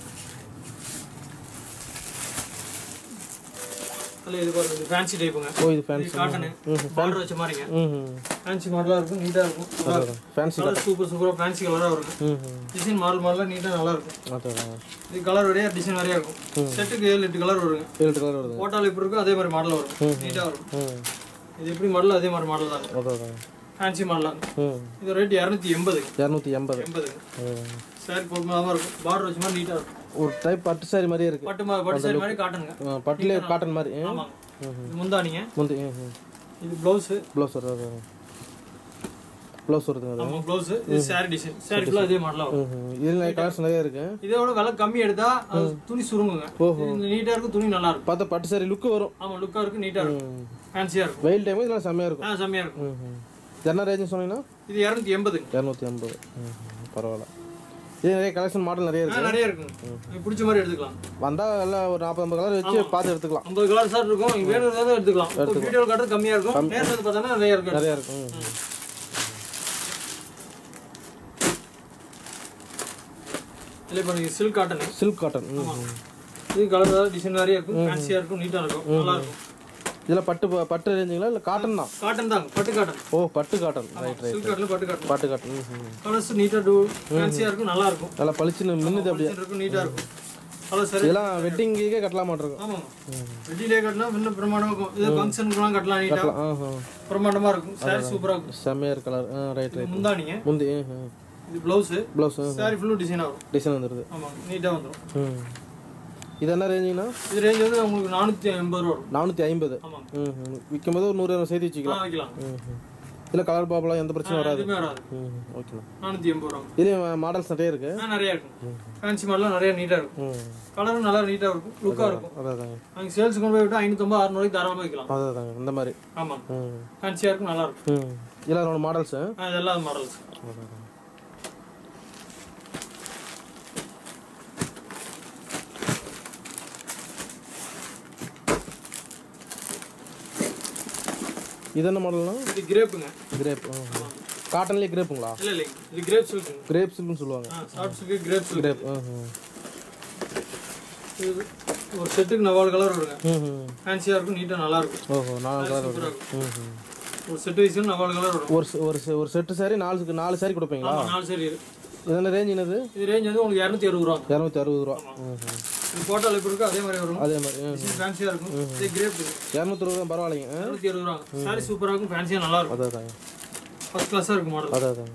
அதில் இது பாருங்க இது ஃபேன்சி டைப்புங்க ஓ இது இது ஃபேன்சி காட்டனு பார்டர் வச்ச மாதிரிங்க ம் ம் ஃபேன்சி மாடலாக இருக்கும் நீட்டாக இருக்கும் அதான் அதான் ஃபேன்சி கலர் சூப்பர் சூப்பராக ஃபேன்சி கலராக இருக்கும் ம் ம் டிசைன் மாடல் மாடலாக நீட்டாக நல்லா இருக்கும் அதான் அதான் இது கலர் வரையா டிசைன் வரையா இருக்கும் செட்டுக்கு ஏழு எட்டு கலர் வருங்க ஏழு கலர் வருது போட்டால் எப்படி இருக்கும் அதே மாதிரி மாடல் வரும் நீட்டாக வரும் ம் இது எப்படி மாடல் அதே மாதிரி மாடல் தான் அதான் அதான் ஃபேன்சி மாடல் ம் இது ரேட் இரநூத்தி எண்பதுங்க இரநூத்தி எண்பது எண்பதுங்க ம். சாரி பொறுமையாக இருக்கும் பார்டர் வச்ச மாதிரி நீட்டாக இருக்கும் ஒரு டைப் பட்டு சாரி மாதிரியே இருக்கு பட்டு மா- பட்டு சாரி மாதிரி காட்டனுங்க ஆ, பட்டுலே காட்டன் மாதிரி ம். ஆமாங்க இது முந்தானிங்க முந்தி ம் ம் இது ப்ளவுஸு ப்ளவுஸ் வருது ப்ளவுஸ் வருதுங்க அது ஆமாம் ப்ளவுஸு இது சாரி டிசைன் சாரி ஃபுல்லாக இதே மாடலாக வரும் ம் ம். இதில் நிறைய கலர்ஸ் நிறைய இருக்கு இதோட விலை கம்மி எடுத்தா அது துணி சுருங்குங்க இது நீட்டாக இருக்கும் துணி நல்லா இருக்கும் பார்த்தா பட்டு சாரி லுக்கு வரும் ஆமாம் லுக்காக இருக்கும் நீட்டாக இருக்கும் ம். ஃபேன்சியாக இருக்கும் வெயில் டைம் இதெல்லாம் செம்மையாக இருக்கும் ஆ செம்மையாக இருக்கும் ம் ம். இது என்ன ரேஞ்ச் சொன்னீங்கன்னா இது இரநூத்தி எண்பதுங்க இரநூத்தி ஐம்பது ம் ம். பரவாயில்ல இது நிறைய கலெக்ஷன் மாடல் நிறைய ஆ இருக்கு நிறைய இருக்குங்க உங்களுக்கு பிடிச்ச மாதிரி எடுத்துக்கலாம் வந்தால் எல்லாம் ஒரு நாற்பது ஐம்பது கலர் வச்சு பார்த்து எடுத்துக்கலாம் ஐம்பது கலர் சார் இருக்கும் இங்கே வேணுங்கிறத எடுத்துக்கலாம் வீடியோ காட்டுறது கம்மியாக இருக்கும் நேரில் வந்து பார்த்தோன்னா நிறைய இருக்கு நிறைய இருக்கும் ம். இல்லை இப்போ நீங்கள் சில்க் காட்டன் சில்க் காட்டன் ம் ம். இது கலர் டிசைன் நிறைய இருக்கும் ஃபேன்சியாக இருக்கும் நீட்டாக இருக்கும் நல்லா இருக்கும் இதெல்லாம் பட்டு ப- பட்டு ரேஞ்சுங்களா இல்லை காட்டன் தான் காட்டன் தாங்க பட்டு காட்டன் ஓ பட்டு காட்டன் ரைட் ரைட் சில்க் காட்டில் பட்டு காட்டன் பட்டு காட்டன் ம் ம். கலர்ஸ் நீட்டாக டூ ஃபேன்சியாக இருக்கும் நல்லா இருக்கும் நல்லா பளிச்சுன்னு மின்னுது அப்படியே Design இருக்கும் நீட்டாக இருக்கும் கலர் சரி இதெல்லாம் வெட்டிங்கே கட்டலாம் மாட்டிருக்கும் ஆமாம் வெட்டிலே கட்டலாம் இன்னும் பிரமாண்டமாக இருக்கும் இது ஃபங்க்ஷனுக்குலாம் கட்டலாம் நீட்டாக ஆ ஆ பிரமாண்டமாக இருக்கும் சாரி சூப்பராக இருக்கும் செம்மையாக கலர் ஆ ரைட் ரைட் முந்தானிங்க முந்தி ம் ம் இது ப்ளவுஸு ப்ளவுஸ் சாரி ஃபுல்லும் டிசைனாக வரும் டிசைன் வந்துடுது ஆமாம் நீட்டாக வந்துடும் ம் இது என்ன ரேஞ்சுங்கண்ணா இது ரேஞ்ச் வந்து உங்களுக்கு நானூற்றி ஐம்பது ரூபா வரும் நானூற்றி ஐம்பது ஆமாம் ம் ம் விற்கும் போது ஒரு நூறு இரநூறு சேர்த்து ஆ வச்சுக்கலாம் வைக்கலாம் ம் ம் இதில் கலர் பாப்பலாம் எந்த பிரச்சனையும் வராது எதுவுமே வராது ம் ஓகேண்ணா நானூற்றி எண்பது ரூபா இதுலேயும் மாடல்ஸ் நிறைய இருக்கு ஆ நிறையா இருக்கும் ஃபேன்சி மாடலாம் நிறைய நீட்டாக இருக்கும் ம் கலரும் நல்லா நீட்டாக இருக்கும் லுக்காக இருக்கும் அதான் அதாங்க அங்கே சேல்ஸ் கொண்டு போய் விட்டு ஐநூற்றம்பது அறுநூறுக்கு தாராளமாக வைக்கலாம் அதான் அதாங்க இந்த மாதிரி ஆமாம் ம் ஃபேன்சியாக இருக்கும் நல்லா இருக்கும் ம் இதெல்லாம் என்னோட மாடல்ஸு ஆ இதெல்லாம் மாடல்ஸ் இது என்ன மாடல்னா இது கிரேப்புங்க கிரேப் காட்டன்லேயே கிரேப்புங்களா இல்லை இல்லைங்க இது கிரேப் சில்க்குங்க கிரேப் சில்க்னு சொல்லுவாங்க ஆ soft silk crepe silk crepe ம் ம் இது ஒரு செட்டுக்கு நாலு கலர் வருங்க ம் ம் ஃபேன்சியாக இருக்கும் நீட்டாக நல்லா இருக்கும் ஓஹோ நாலு கலர் சூப்பராக வரும் இருக்கும் ம் ம் ஒரு செட்டு வயசுக்கு நாலு கலர் வரும் ஒரு se- ஒரு se- ஒரு செட்டு சாரி நாலு நாலு சாரி கொடுப்பீங்களா ஆமாம் நாலு சரி இது என்ன ரேஞ்ச் என்னது இது ரேஞ்ச் வந்து உங்களுக்கு இரநூத்தி அறுபது ரூபா இரநூத்தி அறுபது ரூபா ம் ம் இது போட்டால் எப்படி இருக்கோ அதே மாதிரி வரும் அதே மாதிரி ம் ஃபேன்சியாக இருக்கும் இது கிரேப் இரநூத்தி ரூபா பரவாயில்லைங்க ஆ? இரநூத்தி அறுபது ரூபா சாரி சூப்பராக இருக்கும் ஃபேன்சியாக நல்லா இருக்கும் அதான் அதாங்க ஃபர்ஸ்ட் கிளாஸாக இருக்கும் மாடல் அதான் அதாங்க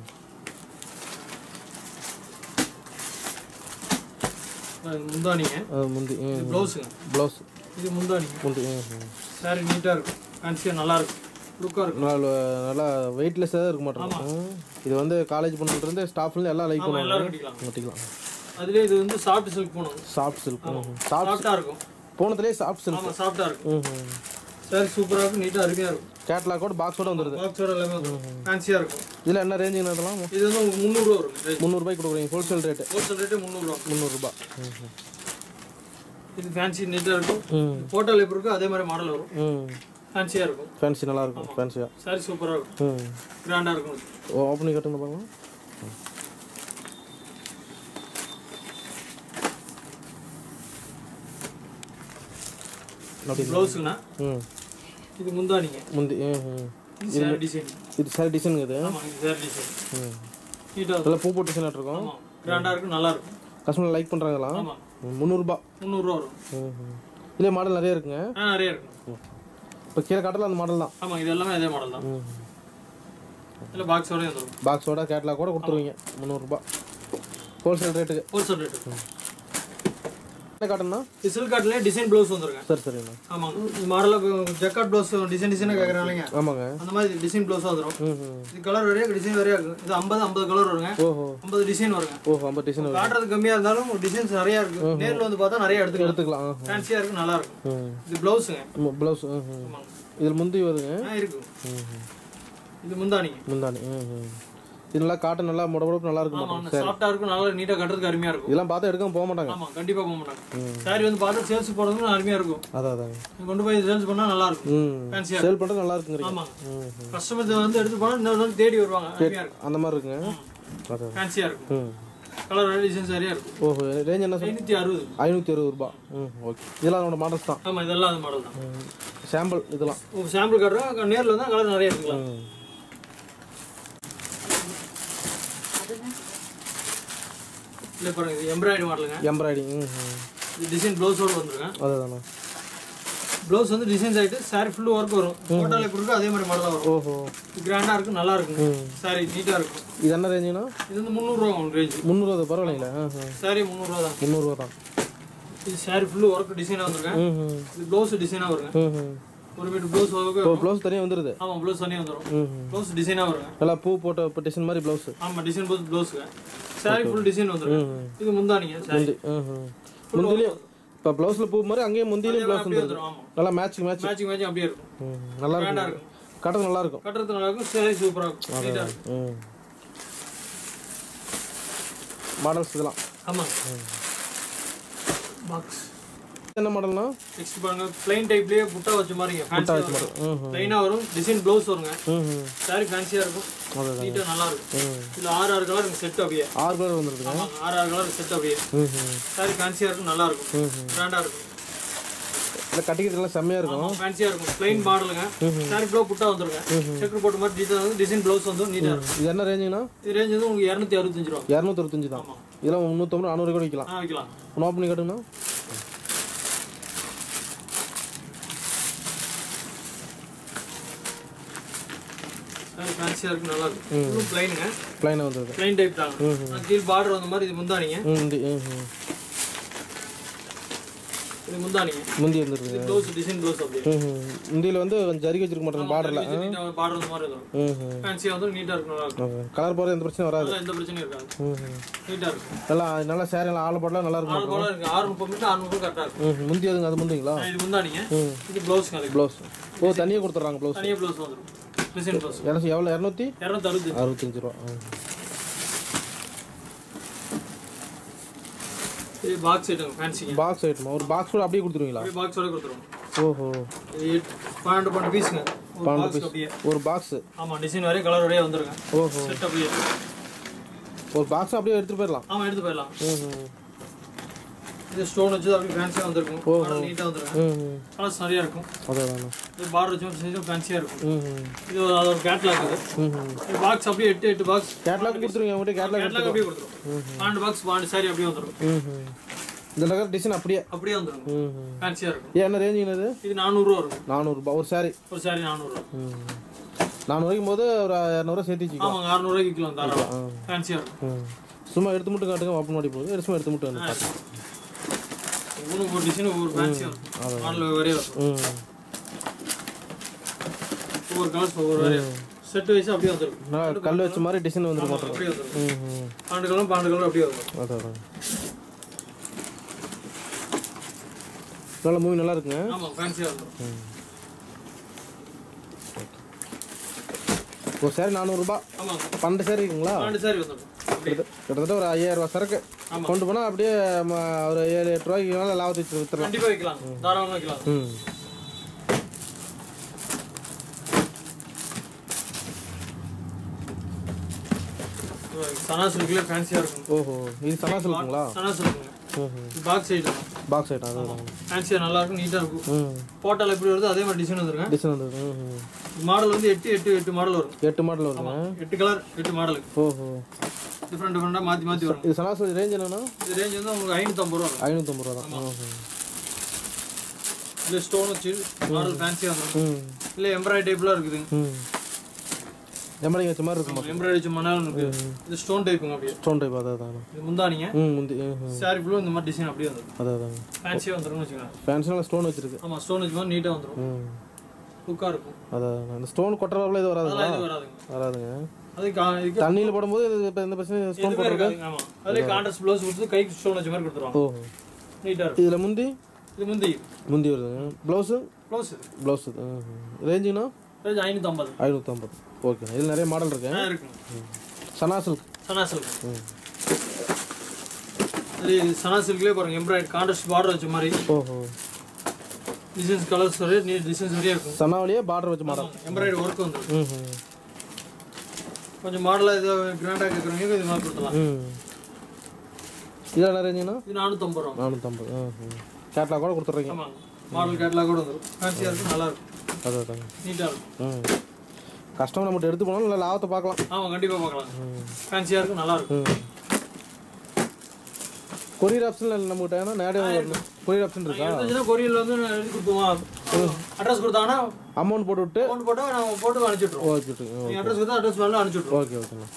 முந்தானிங்க அது முந்தி ம் ப்ளவுஸுங்க ப்ளவுஸ் இது முந்தானிங்க முந்தி ம் ம் சாரி நீட்டாக இருக்கும் ஃபேன்சியாக நல்லா இருக்கும் லுக்காக இருக்கும் நல்லா நல்லா வெயிட்லெஸ்ஸாக இருக்க மாட்டோம் இது வந்து காலேஜ் பண்ணிட்டு ஸ்டாஃப்லேருந்து எல்லாம் லைக் ஆமாம் பண்ணுவாங்க எல்லாரும் கட்டிக்கலாம் மாட்டிக்கலாம் அதுலேயே இது வந்து சாஃப்ட் சில்க் போகணும் சாஃப்ட் சில்க் சாஃப்ட் சாஃப்டாக இருக்கும் போனதுலேயே சாஃப்ட் சில்க் ஆமாம் சாஃப்டாக இருக்கும் ம் ம் சாரி சூப்பராக இருக்கும் நீட்டாக அருமையாக இருக்கும் கேட்லாக்கோட பாக்ஸோட வந்துடுது பாக்ஸோட எல்லாமே ஃபேன்சியாக இருக்கும் இதில் என்ன ரேஞ்சுங்க இதெல்லாம் இது வந்து உங்களுக்கு முந்நூறுரூவா வரும் முந்நூறுபாய்க்கு கொடுக்குறீங்க ஹோல்சேல் ரேட்டு ஹோல்சேல் ரேட்டு முந்நூறுரூவா முந்நூறுரூபா ம் ம் இது ஃபேன்சி நீட்டாக இருக்கும் ம் போட்டோவில் எப்படி இருக்கோ அதே மாதிரி மாடல் வரும் ம் ஃபேன்சியாக இருக்கும் ஃபேன்சி நல்லா இருக்கும் ஃபேன்சியாக சாரி சூப்பராக இருக்கும் ம் கிராண்டாக இருக்கும் ஓ ஓப்பனிங் கட்டுங்க பாருங்க அப்படி ப்ளவுஸுங்கண்ணா ம் இது முந்தானிங்க முந்தி ம் ம் இது சாரி டிசைன் இது சாரி டிசைனுங்க இது ஆமாம் இது சாரி டிசைன் ம் நீட்டாக இருக்கும் இதெல்லாம் பூ போட்டு டிசைன் இருக்கும் ஆமாம் கிராண்டாக இருக்கும் நல்லா இருக்கும் கஸ்டமர் லைக் பண்ணுறாங்களா ஆமாம் முந்நூறுபா முந்நூறுரூவா வரும் ம் ம் இல்லை மாடல் நிறைய இருக்குங்க ஆ நிறைய இருக்கும் இப்போ கீழே காட்டல அந்த மாடல் தான் ஆமாம் இது எல்லாமே அதே மாடல் தான் ம் இல்லை பாக்ஸோடய வந்துடும் பாக்ஸோட கேட்லாக் கூட கொடுத்துருவீங்க முந்நூறுரூபா ஹோல்சேல் ரேட்டுக்கு ஹோல்சேல் ரேட்டு என்ன காட்டணும்னா இது சில்க் காட்டிலே டிசைன் ப்ளவுஸ் வந்துருங்க சரி சரிங்கண்ணா ஆமாங்க இது மாடலில் ஜக்காட் ப்ளவுஸ் டிசைன் டிசைனாக கேட்குறாங்க ஆமாங்க அந்த மாதிரி டிசைன் ப்ளவுஸ் வந்துடும் ம் ம் இது கலர் வரையா டிசைன் வரையா இருக்கும் இது ஐம்பது ஐம்பது கலர் வருங்க ஓஹோ ஐம்பது டிசைன் வருங்க ஓஹோ ஐம்பது டிசைன் வரும் காட்டுறது கம்மியாக இருந்தாலும் டிசைன்ஸ் நிறையா இருக்கு நேரில் வந்து பார்த்தா நிறைய எடுத்துக்கலாம் எடுத்துக்கலாம் ஆ ஃபேன்சியாக இருக்கும் நல்லா இருக்கும் ம் இது ப்ளவுஸுங்க ப்ளவுஸ் ம் ம் ஆமாங்க இதில் முந்தி வருதுங்க ஆ இருக்கும் ம் ம் இது முந்தானிங்க முந்தானி ம் ம் இது நல்லா காட்டன் நல்லா முட முடப்பு நல்லா இருக்கும் ஆமாம் சாஃப்டாக இருக்கும் நல்லா நீட்டாக கட்டுறதுக்கு அருமையாக இருக்கும் இதெல்லாம் பார்த்தா எடுக்காம போக மாட்டாங்க ஆமாம் கண்டிப்பாக போக மாட்டாங்க சாரி வந்து பார்த்தா சேல்ஸ் போடுறதுக்கு அருமையாக இருக்கும் அதான் அதாங்க நீங்க கொண்டு போய் சேல்ஸ் பண்ணால் நல்லா இருக்கும் ம் ஃபேன்சியாக சேல் பண்ணுறது நல்லா இருக்குங்கிறீங்க ஆமாங்க ம் ம். கஸ்டமர் வந்து எடுத்து போனால் இன்னொரு நாள் தேடி வருவாங்க அருமையாக இருக்கும் அந்த மாதிரி இருக்குங்க அதான் ஃபேன்சியாக இருக்கும் ம் கலர் டிசைன் சரியாக இருக்கும் ஓஹோ ரேஞ்ச் என்ன சொல் ஐநூற்றி அறுபது ஐநூற்றி அறுபது ரூபா ம் ஓகே இதெல்லாம் அதோட மாடல்ஸ் தான் ஆமாம் இதெல்லாம் அந்த மாடல் தான் ம் சாம்பிள் இதெல்லாம் ஒரு சாம்பிள் காட்டுறோம் நேரில் வந்தால் கலர் நிறைய எடுத்துக்கலாம் ம் இல்லை பாருங்க இது எம்ப்ராய்டரி மாடலுங்க எம்ப்ராய்டிங் ம் ம் இது டிசைன் ப்ளவுஸோடு வந்துருங்க அதுதாண்ணா ப்ளவுஸ் வந்து டிசைன்ஸ் ஆகிட்டு சாரி ஃபுல்லு ஒர்க் வரும் ஃபோட்டோவில் எப்படி இருக்கோ அதே மாதிரி மாடலாக வரும் ஓஹோ கிராண்டாக இருக்கும் நல்லா இருக்கும் சாரி நீட்டாக இருக்கும் இது என்ன ரேஞ்சுண்ணா இது வந்து முந்நூறுரூவா உங்களுக்கு ரேஞ்சு முந்நூறுவா பரவாயில்லைங்களா ஆ ஆ சாரி முந்நூறுரூவா தான் முந்நூறுவா தான் இது சாரி ஃபுல்லு ஒர்க் டிசைனாக வந்துருக்கேன் ம் ம் இது ப்ளவுஸ் டிசைனாக வருங்க ம் ம் ஒரு மீட்டர் ப்ளவுஸ் ஓ வரும் ப்ளவுஸ் தனியாக வந்துடுது ஆமாம் ப்ளவுஸ் தனியாக வந்துடும் ம் ம் ப்ளவுஸ் டிசைனாக வருங்க நல்லா பூ போட்ட இப்போ டிசைன் மாதிரி ப்ளவுஸு ஆமாம் டிசைன் போட்டு ப்ளவுஸுங்க சாரி ஃபுல் டிசைன் வந்துடும் இது முந்தானிங்க சாரி முந்தி ம் ம் முந்திலையும் இப்போ ப்ளவுஸில் பூ மாதிரி அங்கேயும் முந்திலையும் ப்ளவுஸ் அப்படியே வந்துடுது வந்துடும் ஆமாம் நல்லா மேட்சிங் மேட்ச் மேட்சிங் மேட்சிங் அப்படியே இருக்கும் ம் நல்லா கிராண்டாக இருக்கும் இருக்கும் கட்டது நல்லா இருக்கும் கட்டுறது நல்லா இருக்கும் சாரி சூப்பராக இருக்கும் நீட்டாக இருக்கும் ம் மாடல்ஸ் இதெல்லாம் ஆமாங்க பாக்ஸ் என்ன மாடல்னா நெக்ஸ்ட் பாருங்க பிளைன் டைப்லயே புட்டா வச்ச மாதிரிங்க ஃபேன்சி வரும் ம் ம் பிளைனா வரும் டிசைன் ப்ளவுஸ் வருங்க ம் ம் சாரி ஃபேன்சியா இருக்கும் அதான் நீட்டா நல்லா இருக்கும் ம் இதுல ஆறு ஆறு கலர் செட் அப்படியே ஆறு கலர் வந்துருக்குங்க ஆமாங்க ஆறு ஆறு கலர் செட் அப்படியே ம் ம் சாரி ஃபேன்சியா இருக்கும் நல்லா இருக்கும் ம் ம் கிராண்டா இருக்கும் இல்லை கட்டிக்கிறதுலாம் செம்மையாக இருக்கும் ஃபேன்சியா இருக்கும் பிளைன் மாடலுங்க சாரி ப்ளவு புட்டா வந்துருங்க செக்குடு போட்ட மாதிரி டிசைன் வந்து டிசைன் ப்ளவுஸ் வந்து நீட்டா இருக்கும் இது என்ன ரேஞ்சுங்கண்ணா இது ரேஞ்ச் வந்து உங்களுக்கு இரநூத்தி அறுபத்தஞ்சு ரூபா இரநூத்தறுபத்தஞ்சு தான் ஆமா இதெல்லாம் முந்நூற்றம்பது நானூறு கூட விற்கலாம் ஆ வைக்கலாம் ஒன்று ஓப்பன் பண்ணி காட்டுங்கண்ணா சாரி ஃபேன்சியா இருக்கும் நல்லா இருக்கும் ஃபுல்லும் பிளைனுங்க ப்ளைனாக வந்துருது பிளைன் டைப் தாங்க கீழ் பார்டர் வந்த மாதிரி இது முந்தானிங்க ம் இந்த ம் ம் இது முந்தானிங்க முந்தி வந்துருக்குது ப்ளவுஸ் டிசைன் ப்ளவுஸ் அப்படியே ம் ம் இந்தியில் வந்து கொஞ்சம் ஜரிகை வச்சிருக்க மாட்டேங்க பார்டரில் பார்டர் இந்த மாதிரி வரும் ம் ம் ஃபேன்சியா வந்து நீட்டா இருக்கும் நல்லா இருக்கும் கலர் போகிறது எந்த பிரச்சனையும் வராது அதெல்லாம் எந்த பிரச்சனையும் இருக்காது ம் ம் நீட்டா இருக்கும் நல்லா நல்லா சேரீ எல்லாம் ஆள் போடலாம் நல்லா இருக்கும் ஆறு போல இருக்கு ஆறு முப்பது மீட்டர் ஆறு முப்பது கரெக்டா இருக்கும் ம் முந்தி அதுங்க அது முந்திங்களா இது முந்தானிங்க ம் இது ப்ளவுஸ் அதுக்கு ப்ளவுஸ் ஓ தனியாக கொடுத்துட்றாங்க ப்ளவுஸ் தனியாக ப்ளவுஸ் வந்துடும் டிசைன் ப்ளவுஸ் இரநூத்தி எவ்வளோ இரநூத்தி இரநூத்தி அறுபத்தஞ்சு அறுபத்தஞ்சு ரூபா ம். இது பாக்ஸ் ஐட்டம் ஃபேன்சிங்க பாக்ஸ் ஐட்டமா ஒரு பாக்ஸ் கூட அப்படியே கொடுத்துருவீங்களா அப்படியே பாக்ஸோட கொடுத்துருவோம் ஓஹோ இது எட்டு- பன்னெண்டு பன்னெண்டு பீஸுங்க ஒரு பாக்ஸ் அப்படியே ஒரு பாக்ஸ் ஆமாம் டிசைன் வரையும் கலர் வரையும் வந்துருங்க ஓஹோ செட் அப்படியே ஒரு பாக்ஸ் அப்படியே எடுத்துகிட்டு போயிடலாம் ஆமாம் எடுத்து போயிடலாம் ம் ம் இது ஸ்டோன் வச்சு அப்படியே ஃபேன்சியாக வந்திருக்கும் கலர் நீட்டாக வந்துருங்க ம் ம் கலர்ஸ் நிறையா இருக்கும் அதான் தானே இது பார்டர் வச்சு செஞ்சு ஃபேன்சியாக இருக்கும் ம் ம் இது ஒரு அது ஒரு கேட்லாக் இது ம் ம் இது பாக்ஸ் அப்படியே எட்டு எட்டு பாக்ஸ் கேட்லாக் கொடுத்துருங்க உங்கள்கிட்ட கேட்லாக் கேட்லாக் அப்படியே கொடுத்துரும் பன்னெண்டு பாக்ஸ் பன்னெண்டு சாரி அப்படியே வந்துடும் ம் ம் இதில் இருக்கிற டிசைன் அப்படியே அப்படியே வந்துடும் ம் ம் ஃபேன்சியாக இருக்கும் ஏன் என்ன ரேஞ்சுங்க இது இது நானூறுரூவா இருக்கும் நானூறுபா ஒரு சாரி ஒரு சாரி நானூறுரூவா ம் நானூறுக்கும் போது ஒரு இரநூறுவா சேர்த்து வச்சுக்கலாம் ஆமாங்க அறநூறுவாய்க்கு விற்கலாம் தாராளம் ஃபேன்சியாக இருக்கும் ம் சும்மா எடுத்து மட்டும் காட்டுங்க ஓப்பன் பண்ணி போகுது சும்மா எடுத்து மட்டும் வந்து காட்டுங்க ஒவ்வொரு ஒவ்வொரு டிசைன் ஒவ்வொரு ஃபேன்சியாக இருக்கும் மாடல் வரையும் இருக்கும் ம் ஒவ்வொரு கலர்ஸ் ஒவ்வொரு வரையும் செட் வைஸ் அப்படியே வந்துருக்கும் நல்லா கல் வச்ச மாதிரி டிசைன் வந்துருக்கு மாட்டோம் அப்படியே வந்துரும் ம் ம் பன்னெண்டு கலர் பன்னெண்டு கலர் அப்படியே வந்துரும் அதான் அதான் நல்லா மூவி நல்லா இருக்குங்க ஆமாம் ஃபேன்சியாக வந்துரும் ஒரு சாரி நானூறுரூபா ஆமாங்க பன்னெண்டு சாரி இருக்குங்களா பன்னெண்டு சாரி வந்துடும் அப்படியே கிட்டத்தட்ட ஒரு ஐயாயிரம் ரூபா சரக்கு ஆமா. கொண்டு போனால் அப்படியே ம, ஒரு ஏழு எட்டு ரூபாய்க்கு மேலே லாபத்தை வச்சு வித்துடலாம் கண்டிப்பாக வைக்கலாம் தாராளமாக வைக்கலாம் ம் சனா சில்க்ல ஃபேன்சியாக இருக்கும் ஓஹோ இது சனாஸ் இருக்குங்களா சனா சில்க்குங்க ம் பாக்ஸ் ஐட்டம் பாக்ஸ் ஐட்டம் அதான் ஃபேன்சியாக நல்லா இருக்கும் நீட்டாக இருக்கும் ம் போட்டால் எப்படி வருதோ அதே மாதிரி டிசைன் வந்துருங்க டிசைன் வந்தது ம் ம். மாடல் வந்து எட்டு எட்டு எட்டு மாடல் வரும் எட்டு மாடல் வருங்க எட்டு கலர் எட்டு மாடலுக்கு ஓஹோ டிஃப்ரெண்ட் டிஃப்ரெண்டாக மாற்றி மாற்றி வரும் இது சனாஸ் ரேஞ்ச் என்னன்னா இது ரேஞ்ச் வந்து உங்களுக்கு ஐநூற்றம்பது ரூபா வரும் ஐநூற்றம்பது ரூபா தான் ஓஹோ இது ஸ்டோன் வச்சு மாடல் ஃபேன்சியாக வந்துடும் ம் இல்லை எம்ப்ராய்டரி டைப்லாம் இருக்குது ம் எம்எல்ஏ வச்ச மாதிரி இருக்குமா எம்ப்ராய்டரி வச்ச மணாலும் இருக்குது இது ஸ்டோன் டைப்புங்க அப்படியே ஸ்டோன் டைப் அதான் அதான் இது முந்தானிங்க ம் முந்தி ம் ம். சாரி ஃபுல்லும் இந்த மாதிரி டிசைன் அப்படியே வந்துடும் அதான் அதான் ஃபேன்சியாக வந்துரும்னு வச்சுக்கோங்க ஃபேன்ஸில் ஸ்டோன் வச்சிருக்கு ஆமாம் ஸ்டோன் வச்சு மாதிரி நீட்டாக வந்துடும் ம் லுக்காக இருக்கும் அதான் அந்த ஸ்டோன் கொட்டுறதுல இது வராதுங்களா அதெல்லாம் இது வராதுங்க வராதுங்க அது கா இதுக்கு தண்ணியில் போடும்போது இது இப்போ எந்த பிரச்சனையும் ஸ்டோன் எதுவுமே இருக்காதுங்க ஆமாம் அதுலேயே கான்ட்ராஸ்ட் ப்ளவுஸ் கொடுத்து கைக்கு ஸ்டோன் வச்ச மாதிரி கொடுத்துருவாங்க ஓஹோ நீட்டாக இருக்கும் இதில் முந்தி இது முந்தி முந்தி வருதுங்க ப்ளவுஸு ப்ளவுஸ் ப்ளவுஸு ரேஞ்சுங்கண்ணா இது ஐநூற்றம்பது ஐநூற்றம்பது ஓகே இதில் நிறைய மாடல் இருக்கு ஆ இருக்குங்க சனா சில்க் சனா சில்க் ம் அது சனா சில்க்லேயே பாருங்க எம்ப்ராய்டரி கான்ட்ராஸ்ட் பார்டர் வச்ச மாதிரி ஓஹோ டிசைன்ஸ் கலர்ஸ் வரைய நீ டிசைன்ஸ் வரையே இருக்கும் சனாவிலேயே பார்டர் வச்ச மாடல் எம்ப்ராய்டரி ஒர்க் வந்துடும் ம் ம் கொஞ்சம் மாடலாக ஏதோ கிராண்டாக கேட்குறவங்க இது மாதிரி கொடுத்துலாம் ம் இதில் என்ன ரேஞ்சுங்கண்ணா இது நானூற்றம்பது ரூபா நானூற்றம்பது ம் ம் கேட்லாக் கூட கொடுத்துட்றீங்க ஆமாங்க மாடல் கேட்லாக் கூட வந்துடும் ஃபேன்சியாக இருக்கும் நல்லா இருக்கும் அது அதாங்க நீட்டாக இருக்கும் ம் கஸ்டமர் நம்மகிட்ட எடுத்து போனாலும் நல்லா லாபத்தை பார்க்கலாம் ஆமாம் கண்டிப்பாக பார்க்கலாம் ம் ஃபேன்சியாக இருக்கும் நல்லா இருக்கும் ம் கொரியர் ஆப்ஷன் நம்மகிட்ட ஏன்னா நேரடியாக வரணும் கொரியர் ஆப்ஷன் இருக்கா இருந்துச்சுன்னா கொரியரில் வந்து நான் எழுதி கொடுத்துவோம் அட்ரஸ் கொடுத்தாங்கன்னா அமௌண்ட் போட்டு விட்டு அமௌண்ட் போட்டால் நாங்கள் போட்டு அனுப்பிச்சுட்ருவோம் ஓகே ஓகே நீங்கள் அட்ரஸ் கொடுத்தா அட்ரஸ் மேலே அனுப்பிச்சுட்ருவோம் ஓகே ஓகேண்ணா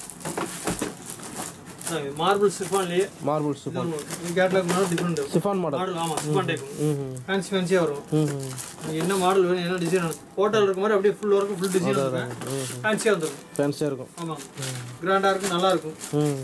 மார்பிள் சிஃபான்லேயே marble chiffon catalogue model different chiffon model model ஆமாம் சிஃபான் டைப் ம் ஃபேன்சி ஃபேன்சியாக வரும் ம் நீங்கள் என்ன மாடல் வேணும் என்ன டிசைன் வேணும் ஹோட்டல் இருக்க மாதிரி அப்படியே ஃபுல் ஒர்க்கு ஃபுல் டிசைன் இருக்கும் ஃபேன்சியாக வந்துடும் ஃபேன்சியாக இருக்கும் ஆமாம் கிராண்டாக இருக்கும் நல்லா இருக்கும் ம்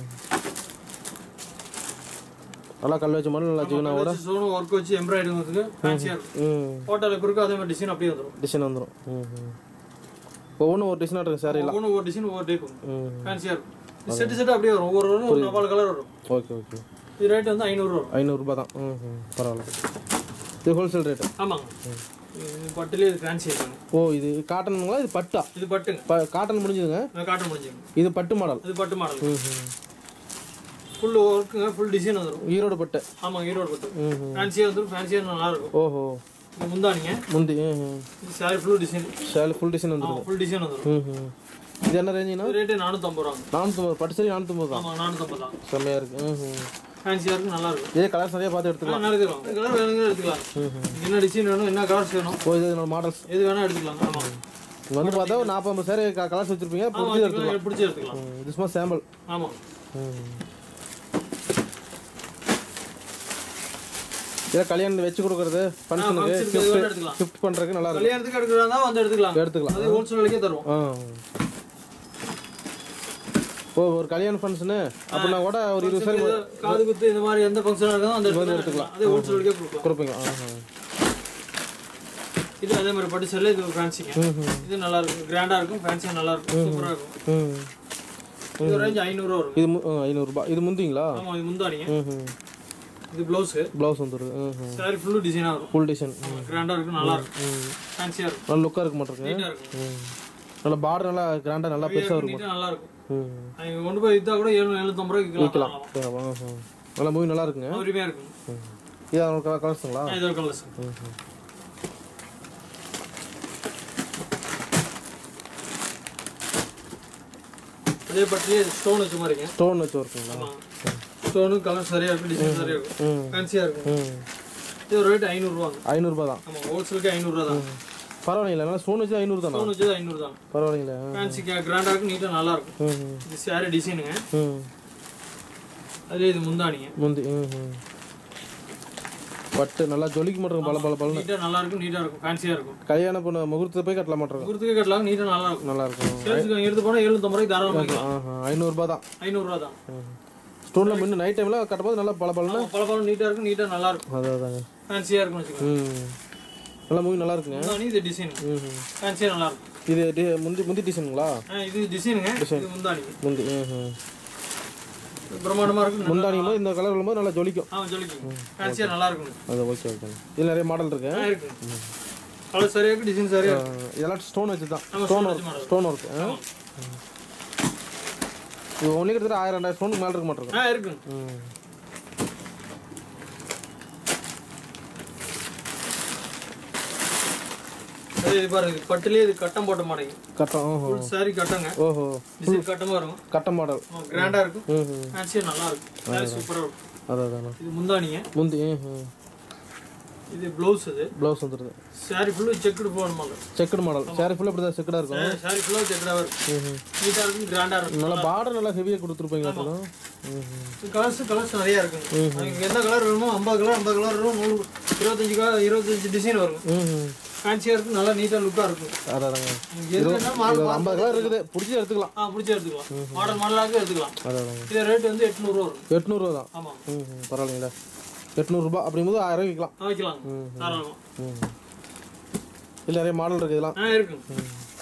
நல்லா கல் வச்ச மாதிரி நல்லா ஜீவனாவோட ஸ்டோன் ஒர்க் வச்சு எம்ப்ராய்டிங் வந்து ஃபேன்சியாக இருக்கும் ம் ஹோட்டல் இப்போ இருக்கும் அதே மாதிரி டிசைன் அப்படியே வந்துடும் டிசைன் வந்துடும் ம் ம் ஒவ்வொன்றும் ஒரு டிசைனாக இருக்கும் சாரிலாம் ஒவ்வொன்று ஒவ்வொரு டிசைன் ஒவ்வொரு டைப் ம் ஃபேன்சியாக இருக்கும் செட்டு செட்டு அப்படியே வரும் ஒவ்வொரு வரும் ஒரு நாலு கலர் வரும் ஓகே ஓகே இது ரேட் வந்து ஐநூறுரூவா வரும் ஐநூறுரூபா தான் ம் ம் பரவாயில்ல இது ஹோல்சேல் ரேட்டு ஆமாங்க இது பட்டுலேயே இது ஃபேன்சி இருக்காங்க ஓ இது காட்டனுங்களா இது பட்டா இது பட்டுங்க ப காட்டன் முடிஞ்சுதுங்க நான் காட்ட முடிஞ்சுங்க இது பட்டு மாடல் இது பட்டு மாடல் ம் ம் ஃபுல் ஒர்க்குங்க ஃபுல் டிசைன் வந்துடும் ஈரோடு பட்டு ஆமாங்க ஈரோடு பட்டு ம் ம் ஃபேன்சியாக வந்துடும் ஃபேன்சியாக நல்லா இருக்கும் ஓஹோ இது முந்தானிங்க முந்தி ம் ம் இது sari full design sale full design வந்துருக்கு ஃபுல் டிசைன் வந்துடும் ம் ம் இது என்ன ரேஞ்சுண்ணா ரேட்டு நானூற்றம்பது ரூபாங்க நானூற்றம்பது பட்டு சரி நானூற்றம்பது தான் ஆமாம் நானூற்றம்பது தான் செம்மையாக இருக்குது ம் ம் ஃபேன்சியாக இருக்கும் நல்லா இருக்கும் இதே கலர்ஸ் நிறைய பார்த்து எடுத்துக்கலாம் ஆ எடுத்துக்கலாம் இந்த கலர் வேணுங்க எடுத்துக்கலாம் என்ன டிசைன் வேணும் என்ன கலர்ஸ் வேணும் ஓ இது என்னோட மாடல்ஸ் எது வேணா எடுத்துக்கலாம் ஆமாம் இங்கே வந்து பார்த்தா ஒரு நாற்பது சாரி கலர்ஸ் வச்சுருப்பீங்க ஆமாம் பிடிச்சி எடுத்துக்கலாம் எடுத்துக்கலாம் பிடிச்சி எடுத்துக்கலாம் ம், இது சும்மா சாம்பிள் ஆமாம் ம் இதை கல்யாணம் வச்சு கொடுக்குறது ஃபங்க்ஷனுக்கு ஃபங்க்ஷனுக்கு எது வேணா எடுத்துக்கலாம் கிஃப்ட் பண்ணுறதுக்கு நல்லா இருக்கும் கல்யாணத்துக்கு எடுக்கிறதா வந்து எடுத்துக்கலாம் எடுத்துக்கலாம் அது ஹோல்சேல் விலைக்கே தருவோம் ஆ ஓ ஒரு கல்யாண ஃபங்க்ஷனு அப்படின்னா கூட ஒரு இருபது சாரி இது காது குத்து இந்த மாதிரி எந்த ஃபங்க்ஷனாக இருக்கோ அந்த இடத்துல எடுத்துக்கலாம் அது ஹோல்சேல் விலைக்கே கொடுக்கலாம் கொடுப்பீங்க ஆஹா. இது அதே மாதிரி பட்டு செல்ல இது ஃபேன்சிங்க ம் ம் இது நல்லா இருக்கும் கிராண்டா இருக்கும் ஃபேன்சியாக நல்லா இருக்கும் சூப்பராக இருக்கும் ம் இது ரேஞ்ச் ஐநூறுரூவா வரும் இது மு- ஆ, ஐநூறுரூபா இது முந்திங்களா ஆமாம் இது முந்தானிங்க ம் ம் இது ப்ளவுஸு ப்ளவுஸ் வந்துடுது ம் ம் சாரி ஃபுல்லு டிசைனாக இருக்கும் ஃபுல் டிசைன் கிராண்டாக இருக்கும் நல்லா இருக்கும் ம் ஃபேன்சியாக இருக்கும் நல்ல லுக்காக இருக்க மாட்டிருக்கு நீட்டாக இருக்கும் ம் நல்லா பார்டர் நல்லா கிராண்டாக நல்லா பெருசாக இருக்கும் நீட்டாக நல்லா இருக்கும் ம் அவங்க கொண்டு போய் விற்றா கூட ஏழு எழுநூத்தம்பது ரூபாய்க்கு விற்கலாம் சரி, ஆ, ஆ. நல்லா மூவி நல்லா இருக்குங்க உரிமையாக இருக்கும் ம். இது அவனோட கலர்ஸுங்களா ஆ, இது ஒரு கலர்ஸ் ம் ம் அதே பட்டிலே ஸ்டோன் வச்ச மாதிரிங்க ஸ்டோன் வச்சு ஒர்க்குங்களா ஆமாம் ஸ்டோனு கலர் சரியாக இருக்கும் டிசைன் சரியாக இருக்கும் ம் ஃபேன்சியாக இருக்கும் ம் இது ஒரு ரேட் ஐநூறுரூவாங்க ஐநூறுரூபா தான் ஆமாம் ஹோல்சேலுக்கு ஐநூறுரூவா தான் பரவாயில்லைங்களா நல்லா ஸ்டோன் வச்சு ஐநூறு தானா ஸ்டோன் வச்சது ஐநூறு தான் பரவாயில்லைங்களா ஃபேன்சி கிராண்டாக இருக்கும் நீட்டாக நல்லா இருக்கும் ம் ம் இது சாரி டிசைனுங்க ம் அதுலேயே இது முந்தானிங்க முந்தி ம் ம் பட்டு நல்லா ஜொலிக்க மாட்டேங்க பல பல பலன்னு நீட்டாக நல்லா இருக்கும் நீட்டாக இருக்கும் ஃபேன்சியாக இருக்கும் கல்யாண பொண்ணு முகூர்த்தத்தை போய் கட்டல மாட்டேங்க குருத்துக்கு கட்டலாம் நீட்டாக நல்லா இருக்கும் நல்லா இருக்கும் சேல்ஸுக்கு எடுத்து போனால் எழுநூத்தம்பது ரூபாய்க்கு தாராளமாக வாங்கிக்கலாம் ஆஹா ஐநூறுரூபா தான் ஐநூறுரூவா தான் ஸ்டோனில் முன்ன நைட் டைமில் கட்டும்போது நல்லா பல பலன்னு பல பல நீட்டாக இருக்கும் நீட்டாக நல்லா இருக்கும் அதான் அதாங்க ஃபேன்சியாக இருக்கும்னு வச்சுக்கோங்க ம் நல்லா மூவி நல்லா இருக்குங்க முந்தானி இது டிசைன் ம் ம் ஃபேன்சியாக நல்லா இருக்கும் இது டி முந்தி முந்தி டிசைனுங்களா ஆ, இது டிசைனுங்க இது முந்தானி முந்தி ம் ம் இது பிரம்மாண்டமாக இருக்கும் முந்தானியும் போது இந்த கலர் வரும்போது நல்லா ஜொலிக்கும் ஆ சொல்லிக்கோங்க ஃபேன்சியாக நல்லா இருக்கும் அது ஓகே ஓகே இது நிறைய மாடல் இருக்கு ஆ இருக்கு கலர் சரியாக இருக்கு டிசைன் சரியாக ஆ, இருக்கு இதெல்லாம் ஸ்டோன் வச்சு தான் ஆமா, ஸ்டோன் stone ஒர்க் வச்சு model. ஸ்டோன் ஒர்க் இது ஒன்றே கிட்டத்தட்ட ஆயிரம் ரெண்டாயிரம் ஸ்டோனுக்கு மேலே இருக்க மாட்டிருக்கும் ஆ இருக்கு ம் அதே இது பாருங்க இது பட்டுலேயே இது கட்டம் போட்ட மாட்டேங்க கட்டம் ஓஹோ ஃபுல் சாரி கட்டங்க ஓஹோ டிசைன் கட்டமாக இருக்கும் கட்டம் மாடல் கிராண்டாக இருக்கும் ம் ம் ஃபேன்சியாக நல்லா இருக்கும் சாரி சூப்பராக இருக்கும் அதான் அதாண்ணா இது முந்தானிங்க முந்தி ம் ம் இது ப்ளவுஸ் இது ப்ளவுஸ் வந்துடுது சாரி ஃபுல்லு செக்குடு போகணுமாங்க செக்குடு மாடல் சாரி ஃபுல்லாக இப்படி தான் செக்குடாக இருக்கும் சாரி ஃபுல்லாக செக்குடாக இருக்கும் ம் ம் நீட்டாக இருக்கும் கிராண்டாக இருக்கும் நல்லா பார்டர் நல்லா ஹெவியாக கொடுத்துருப்பீங்க அதுவும் ம் ம் கலர்ஸ் கலர்ஸ் நிறைய இருக்குங்க உங்களுக்கு எந்த கலர் வேணுமோ ஐம்பது கலர் ஐம்பது கலர் வரும் நூறு இருபத்தஞ்சு கலர் இருபத்தஞ்சு டிசைன் வரும் ம் ம் ஃபேன்சியாக இருக்கும் நல்லா நீட்டாக லுக்காக இருக்கும் அதான் அதாங்க உங்களுக்கு எது வேணா மாடல் இது ஐம்பது கலர் இருக்குது பிடிச்சி எடுத்துக்கலாம் ஆ பிடிச்சி எடுத்துக்கலாம் மாடல் மாடலாக எடுத்துக்கலாம் அதான் அதாங்க இது ரேட் வந்து எட்நூறுவா வரும் எட்நூறுவா தான் ஆமாம் ம் ம் பரவாயில்லைங்களா எட்நூறுபா அப்படிங்கும்போது ஆயிரம் விற்கலாம் ஆ, வைக்கலாம் தாராளமாக ம் இல்லை நிறைய மாடல் இருக்குது இதெல்லாம் ஆ இருக்குங்க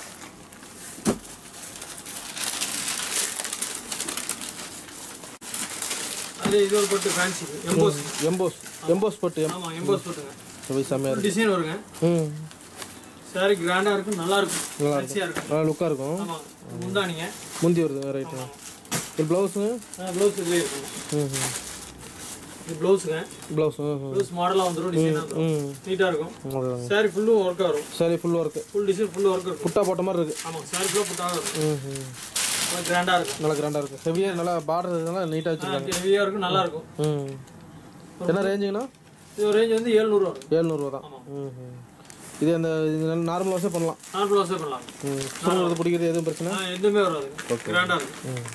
அதே இது ஒரு பட்டு ஃபேன்சி எம்போஸ் எம்போஸ் எம்போஸ் பட்டு எம் ஆமாம் எம்போஸ் பட்டுங்க போய் செம்மையாக இருக்கு டிசைன் வருங்க ம் சாரி கிராண்டாக இருக்கும் நல்லா இருக்கும் நல்லா ஃபேன்சியாக இருக்கும் நல்லா லுக்காக இருக்கும் ஆமாம் முந்தானிங்க முந்தி வருது ரைட்டு இது ப்ளவுஸுங்க ப்ளவுஸ் இதுலேயே இருக்கும் ம் ம் இது ப்ளவுஸுங்க ப்ளவுஸ் ம் ம் ப்ளவுஸ் மாடலாக வந்துடும் டிசைனாக வந்துடும் ம் நீட்டாக இருக்கும் அதான் சாரி ஃபுல்லும் ஒர்க்காக வரும் சரி full work full design full work இருக்கும் புட்டா போட்ட மாதிரி இருக்குது ஆமாம் சாரி ஃபுல்லாக புட்டாக இருக்கும் ம் ம் நல்லா கிராண்டாக இருக்கும் நல்லா கிராண்டாக இருக்குது ஹெவியாக நல்லா பார்டர் இதெல்லாம் நீட்டாக வச்சுருக்காங்க ஹெவியாக இருக்கும் நல்லா இருக்கும் ம் என்ன ரேஞ்சுங்கண்ணா இது ரேஞ்ச் வந்து ஏழ்நூறுவா வரும் ஏழ்நூறுவா தான் ஆமாம் ம் ம் இது அந்த நார்மல் வாஷே பண்ணலாம் நார்மல் வாஷே பண்ணலாம் ம் சுருங்குறது பிடிக்கிறது எதுவும் பிரச்சனை ஆ, எதுவுமே வராது கிராண்டாக இருக்கும் ம்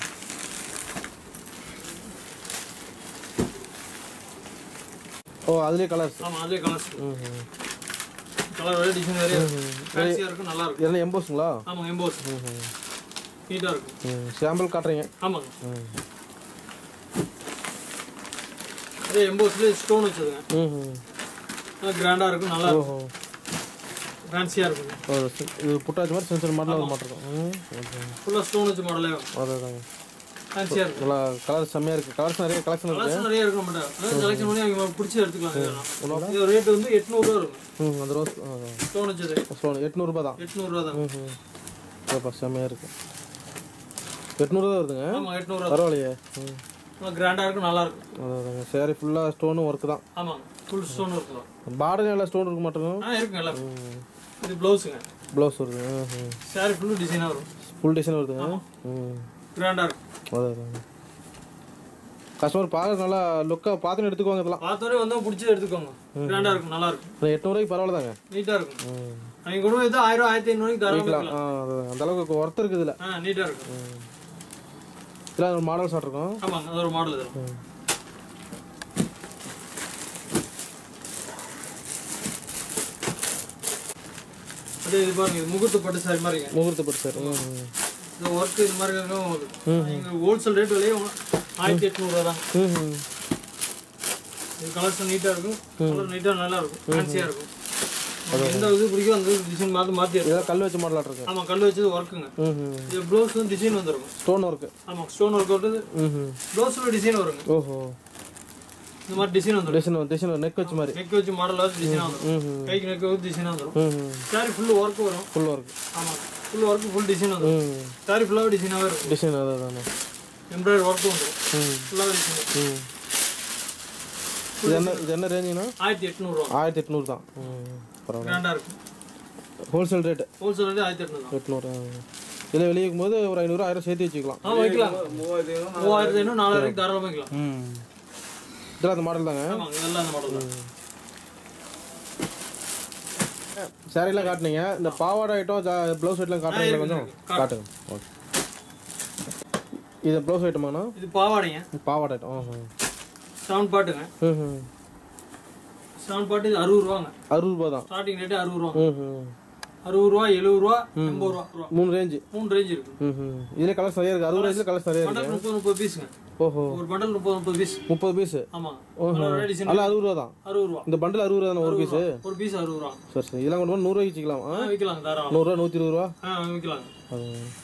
ஓ அதுலேயே கலர்ஸ் ஆமாம் அதுலேயே கலர்ஸ் ம் ம் கலர் வேறு டிசைன் வேறு ஃபேன்சியாக இருக்கும் நல்லா இருக்கும் இதெல்லாம் எம்போஸுங்களா ஆமாங்க எம்போஸ் ம் ம் நீட்டாக இருக்கும் ம் சாம்பிள் காட்டுறீங்க ஆமாங்க ம் அதே எம்போஸ்லேயே ஸ்டோன் வச்சதுங்க ம் ம் நல்லா கிராண்டாக இருக்கும் நல்லா இருக்கும் ஓஹோ ஃபேன்சியாக இருக்கும் ஓ சி- இது புட்டாச்சு மாதிரி சின்ன சின்ன மாடலாக ஒரு மாட்டிருக்கும் ம் ஓகே ஃபுல்லாக ஸ்டோன் வச்ச மாடலே வரும் அதான் ஃபேன்சியாக இருக்கும் நல்லா கலர் செம்மையாக இருக்குது கலர்ஸ் நிறைய கலெக்ஷன் இருக்குது கலர்ஸ் நிறைய இருக்க மாட்டேன் அதாவது செலக்ஷன் பண்ணி அவங்க பிடிச்சி எடுத்துக்கலாம் இதெல்லாம் இது ரேட் வந்து எட்நூறுரூவா இருக்கும் ம் அந்த ரோஸ் ஸ்டோன் வச்சது ஸ்டோன் எட்நூறுபா தான் எட்நூறுரூவா தான் ம் ம் ஓப்பா செம்மையாக இருக்குது எட்நூறுபா தான் வருதுங்க ஆமாம் எட்நூறுவா பரவாயில்லையே ம் நல்லா கிராண்டாக இருக்கும் நல்லா இருக்கும் அதாங்க சேரீ ஃபுல்லாக ஸ்டோனும் ஒர்க்கு தான் ஆமாங்க ஃபுல் ஸ்டோன் இருக்கும் பார்டர் நல்லா ஸ்டோன் இருக்க மாட்டேங்க ஆ இருக்குங்க எல்லாம் இது ப்ளவுஸுங்க ப்ளவுஸ் வருது ம் ம் சாரி ஃபுல்லு டிசைனாக வரும் ஃபுல் டிசைன் வருதுங்க ம் கிராண்டாக இருக்கும் அதான் அதாங்க கஸ்டமர் பார்க்க நல்லா லுக்காக பார்த்துன்னு எடுத்துக்குவாங்க இதெல்லாம் பார்த்தோன்னே வந்தால் பிடிச்சது எடுத்துக்கோங்க கிராண்டாக இருக்கும் நல்லா இருக்கும் இந்த எட்நூறுவாய்க்கு பரவாயில்ல தாங்க நீட்டாக இருக்கும் ம் அவங்க கொண்டு வந்து ஆயிரம் ஆயிரத்தி ஐநூறுக்கு தரம் வைக்கலாம் ஆ அதான் அந்த அளவுக்கு ஒர்த்து இருக்குது இதில் ஆ நீட்டாக இருக்கும் இதில் ஒரு மாடல் ஷார்ட் இருக்கும் ஆமாங்க அது ஒரு மாடல் இது ம். அதே இது பாருங்க இது முகூர்த்த பட்டு சாரி மாதிரிங்க முகூர்த்த பட்டு சார் ம் ம். இந்த ஒர்க் இது மாதிரி இருக்கும் எங்கள் ஹோல்சேல் ரேட் விலையே ஆயிரத்தி எட்நூறுவா தான் ம் ம் இது கலர்ஸ் நீட்டாக இருக்கும் கலர் நீட்டாக நல்லா இருக்கும் ஃபேன்சியாக இருக்கும் உங்களுக்கு எந்த இது பிடிக்கும் அந்த டிசைன் மாற்றி மாற்றி எடுக்கும் இதெல்லாம் கல் வச்ச மாடலாக இருக்கு ஆமாம் கல் வச்சது ஒர்க்குங்க ம் ம் இது ப்ளவுஸ் வந்து டிசைன் வந்துருக்கும் ஸ்டோன் ஒர்க்கு ஆமாம் ஸ்டோன் ஒர்க் வந்து ம் ம் ப்ளவுஸில் டிசைன் வருங்க ஓஹோ இந்த மாதிரி டிசைன் வந்துடும் டிசைன் டிசைன் நெக் வச்ச மாதிரி நெக் வச்சு மாடல் வச்சு டிசைன் வந்துடும் ம் ம் கைக்கு நெக் வச்சு டிசைன் வந்துடும் ம் ம் சாரி ஃபுல்லு ஒர்க் வரும் ஃபுல் ஒர்க் ஆமாம் ஃபுல் ஒர்க் ஃபுல் டிசைன் வந்துடும் ம் சாரி ஃபுல்லாகவே டிசைனாகவே இருக்கும் டிசைன் அதான் தானே எம்ப்ராய்டரி ஒர்க்கும் வந்துடும் ம் ஃபுல்லாகவே டிசைன் ம் இது என்ன இது என்ன ரேஞ்சுண்ணா ஆயிரத்தி எட்நூறுவா ஆயிரத்தி எட்நூறு தான் ம் பரவாயில்ல கிராண்டாக இருக்கும் ஹோல்சேல் ரேட்டு ஹோல்சேல் வந்து ஆயிரத்தி எட்நூறு தான் எட்நூறு இதில் வெளியே போது ஒரு ஐநூறு ஆயிரம் சேர்த்து வச்சுக்கலாம் ஆ வைக்கலாம் மூவாயிரத்தி ஐநூறு நாலாயிரம் தாராளமாக வைக்கலாம் ம் இதெல்லாம் அந்த மாடல் தாங்க ஆமாங்க இதெல்லாம் அந்த மாடல் தான் சாரிலாம் காட்டுனீங்க இந்த பாவாடை ஐட்டம் ப்ளவுஸ் ஐட்டம் காட்டுறீங்களா கொஞ்சம் காட்டுங்க ஓகே இது ப்ளவுஸ் ஐட்டமாண்ணா இது பாவாடைங்க பாவாடை ஐட்டம் ம் செவன் பாட்டுங்க ம் ம் செவன் பாட்டு இது அறுபது ரூபாங்க அறுபது ரூபா தான் ஸ்டார்டிங் ரேட்டு அறுபது ரூபா ம் ம் அறுபது ரூபா எழுபது ரூபா எண்பது ரூபா ரூபா மூணு ரேஞ்சு மூணு ரேஞ்ச் இருக்கு ம் ம் இதில் கலர்ஸ் நிறைய இருக்குது அறுபது ரேஞ்சில் கலர்ஸ் நிறைய இருக்குது பண்டல் முப்பது முப்பது பீஸுங்க ஓஹோ ஒரு பண்டல் முப்பது முப்பது பீஸ் முப்பது பீஸு ஆமாம் ஓஹோ டிசைன் அதில் அறுபது ரூபா தான் அறுபது ரூபா இந்த பண்டில் அறுபது ரூபா தானே ஒரு பீஸு ஒரு பீஸ் அறுபது ரூபா சரி சரி இதெல்லாம் கொண்டு போய் நூறுரூவாய்க்கு வச்சுக்கலாம் ஆ ஆ விற்கலாங்க தாராளம் நூறுரூவா நூற்றி இருபது ரூபா ஆ விற்கலாங்க அது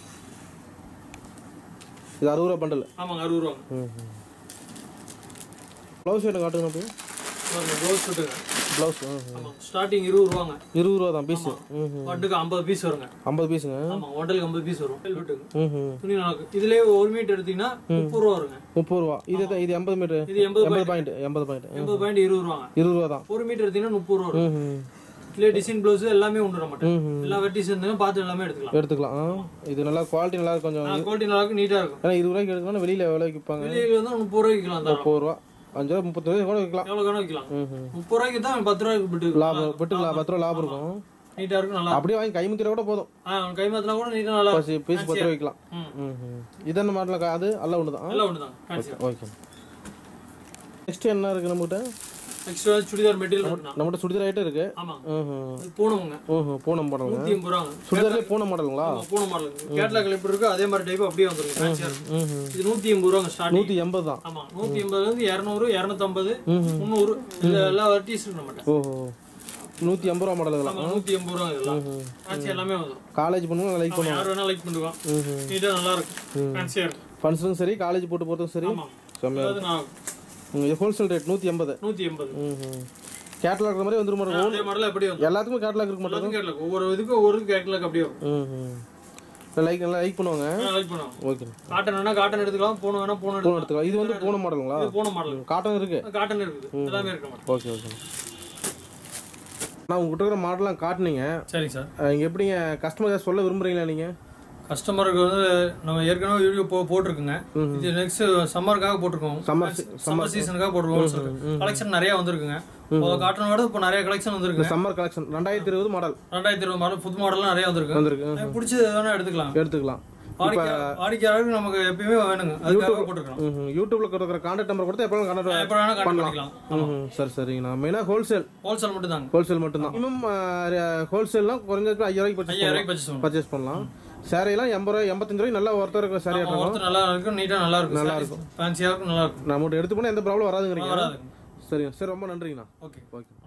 இது அறுபது ரூபா பண்டல் ஆமாங்க அறுபது ரூபாங்க ம் ம் ப்ளவுஸ் ஐட்டம் காட்டுங்க அப்படியே ப்ளவுஸ் கட்டுங்க ப்ளவுஸ் ம் ம் ஆமாம் ஸ்டார்டிங் இருபது ரூபாங்க இருபது ரூபா தான் பீஸு ம் ம் பட்டுக்கு ஐம்பது பீஸ் வருங்க ஐம்பது பீஸுங்க ஆமாம் ஹோட்டலுக்கு ஐம்பது பீஸ் வரும் வெல்வெட்டுக்கு ம் ம் துணி நல்லா இருக்கு இதுலயே ஒரு மீட்டர் எடுத்தீங்கன்னா முப்பது ரூபா வருங்க முப்பது ரூபா இது தான் இது எண்பது மீட்டர் இது எண்பது எண்பது பாயிண்ட் எண்பது பாயிண்ட் எண்பது பாயிண்ட் இருபது ரூபாங்க இருபது ரூபா தான் ஒரு மீட்டர் எடுத்தீங்கன்னா முப்பது ரூபா வரும் ம் ம் இதுல டிசைன் ப்ளவுஸ் எல்லாமே உண்டு மாட்டேன் ம் ம் எல்லா வெட்டி சேர்ந்துங்க பார்த்து எல்லாமே எடுத்துக்கலாம் எடுத்துக்கலாம் ஆ இது நல்லா குவாலிட்டி நல்லா இருக்கும் கொஞ்சம் குவாலிட்டி நல்லா இருக்கும் நீட்டா இருக்கும் ஏன்னா இருபது ரூபாய்க்கு எடுக்கணும்னா வெளியில் எவ்வளோக்கு விற்பாங்க வெளியில வந்து முப்பது ரூபாய்க்கு விற்கலாம் தரோம் முப்பது ரூபா அஞ்சு ரூபா முப்பத்தி ரூபாய் கூட விற்கலாம் எவ்வளவு வேணா விற்கலாம் ம் ம் முப்பது ரூபாய்க்கு தான் பத்து ரூபாய்க்கு விட்டு லாபம் விட்டுக்கலாம் பத்து ரூபா லாபம் இருக்கும் நீட்டா இருக்கும் நல்லா அப்படியே வாங்கி கை முத்திர கூட போதும் ஆ கை மாத்தினா கூட நீட்டா நல்லா பசி பீஸ் பத்து ரூபா விற்கலாம் ம் ம் ம் இதென்ன மாடல அது எல்லாம் ஒன்று தான் எல்லாம் ஒன்று தான் ஃபேன்சி ஓகே நெக்ஸ்ட் என்ன இருக்குது நம்மகிட்ட நெக்ஸ்ட் வந்து சுடிதார் மெட்டீரியல் மட்டும் நம்மகிட்ட சுடிதார் ஐட்டம் இருக்குது ஆமாம் ம் ம் அது பூனமுங்க ஓஹோ பூனம் மாடலுங்க நூற்றி எண்பது ரூபாங்க சுடிதார்லேயே பூனம் மாடலுங்களா ஆமா, பூனம் மாடல் கேட்லாக் எப்படி இருக்கோ அதே மாதிரி டைப் அப்படியே வந்துருக்கு ஃபேன்சியாக இருக்கும் ம் ம் இது நூற்றி எண்பது ரூபாங்க ஸ்டார்டிங் நூற்றி எண்பது தான் ஆமா நூற்றி எண்பதுலேருந்து இரநூறு இரநூத்தம்பது ம் முந்நூறு இது எல்லா வெரைட்டிஸ் இருக்கு நம்மகிட்ட ஓஹோ நூற்றி எண்பது ரூபா மாடலுங்களா ஆமா நூற்றி எண்பது ரூபா இதெல்லாம் ஃபேன்சி எல்லாமே வந்துடும் காலேஜ் பண்ணுவோம் லைக் ஆமா, யார் வேணா லைக் பண்ணுவான் ம் ம் நீட்டாக நல்லா இருக்கும் ஃபேன்சியாக இருக்கும் ஃபங்க்ஷனுக்கும் சரி காலேஜ் போட்டு போகிறதுக்கும் சரி ஆமாம் செம்மையாக அதாவது நான் ம் இது ஹோல்சேல் ரேட் நூற்றி எண்பது நூற்றி எண்பது ம் ம் கேட்டலாக் இருக்கிற மாதிரி வந்துருமா இருக்கும் அதே மாடல் எப்படி வந்து எல்லாத்துக்குமே கேட்டலாக் இருக்க மாட்டேங்குது எல்லாத்துக்கும் கேட்லாக் ஒவ்வொரு இதுக்கும் ஒவ்வொரு கேட்லாக் அப்படியே வரும் ம் ம் லைக் நல்லா லைக் பண்ணுவாங்க லைக் பண்ணுவோம் ஓகே காட்டன் வேணா காட்டன் எடுத்துக்கலாம் பூனை வேணா பூனை பூனம் எடுத்துக்கலாம் எடுத்துக்கலாம் இது வந்து பூனம் மாடலுங்களா இது பூனை மாடல் காட்டன் இருக்கு காட்டன் இருக்குது எல்லாமே இருக்க மாட்டேன் ஓகே ஓகே நான் உங்ககிட்ட இருக்கிற மாடலாம் காட்டுனீங்க சரிங்க சார் அஹ் இங்க எப்படிங்க கஸ்டமர் சொல்ல விரும்புறீங்களா நீங்க கஸ்டமருக்கு வந்து நம்ம ஏற்கனவே வீடியோ போ போட்டிருக்குங்க இது நெக்ஸ்ட் சம்மருக்காக போட்டிருக்கோம் Summer சம்மர் சீசனுக்காக போட்டிருக்கோம் கலெக்ஷன் நிறைய வந்திருக்குங்க இப்போ காட்டன் விட இப்போ நிறைய கலெக்ஷன் வந்திருக்கு சம்மர் கலெக்ஷன் ரெண்டாயிரத்தி இருபது மாடல் ரெண்டாயிரத்தி இருபது மாடல் புது மாடல்லாம் நிறைய வந்திருக்கு வந்திருக்கு எனக்கு பிடிச்சது வேணா எடுத்துக்கலாம் எடுத்துக்கலாம் வாடிக்கை- வாடிக்கையாளருக்கு நமக்கு எப்பயுமே வேணுங்க அதுக்காக போட்டுருக்கோம் ம்ஹும். யூடியூப்ல கொடுக்குற கான்டாக்ட் நம்பர் கொடுத்தா எப்போ கான்டாக்ட் எப்போ வேணா கான்டாக்ட் பண்ணிக்கலாம் ம் சரி சரிங்கண்ணா மெயினாக ஹோல்சேல் ஹோல்சேல் மட்டும் தாங்க ஹோல்சேல் மட்டும்தான் மினிமம் ஹோல்சேல்லாம் குறைஞ்சது ஐயாயிரம் பர்ச்சேஸ் ஐயாயிரம் பர்ச்சேஸ் பண்ணுவோம் பர்ச்சேஸ் பண்ணலாம் சாரியெல்லாம் எண்பது ரூபாய் எண்பத்தஞ்சு ரூபாய் நல்லா ஒருத்தர் இருக்கிற சாரி ஆட்டம் ஒருத்தர் நல்லா இருக்கும் நீட்டா நல்லா இருக்கும் நல்லா இருக்கும் ஃபேன்சியா இருக்கும் நல்லா இருக்கும் நம்மகிட்ட எடுத்து போனால் எந்த ப்ராப்ளம் வராதுங்கிறீங்க வராது சரிங்க சரி ரொம்ப நன்றிங்கண்ணா ஓகே ஓகே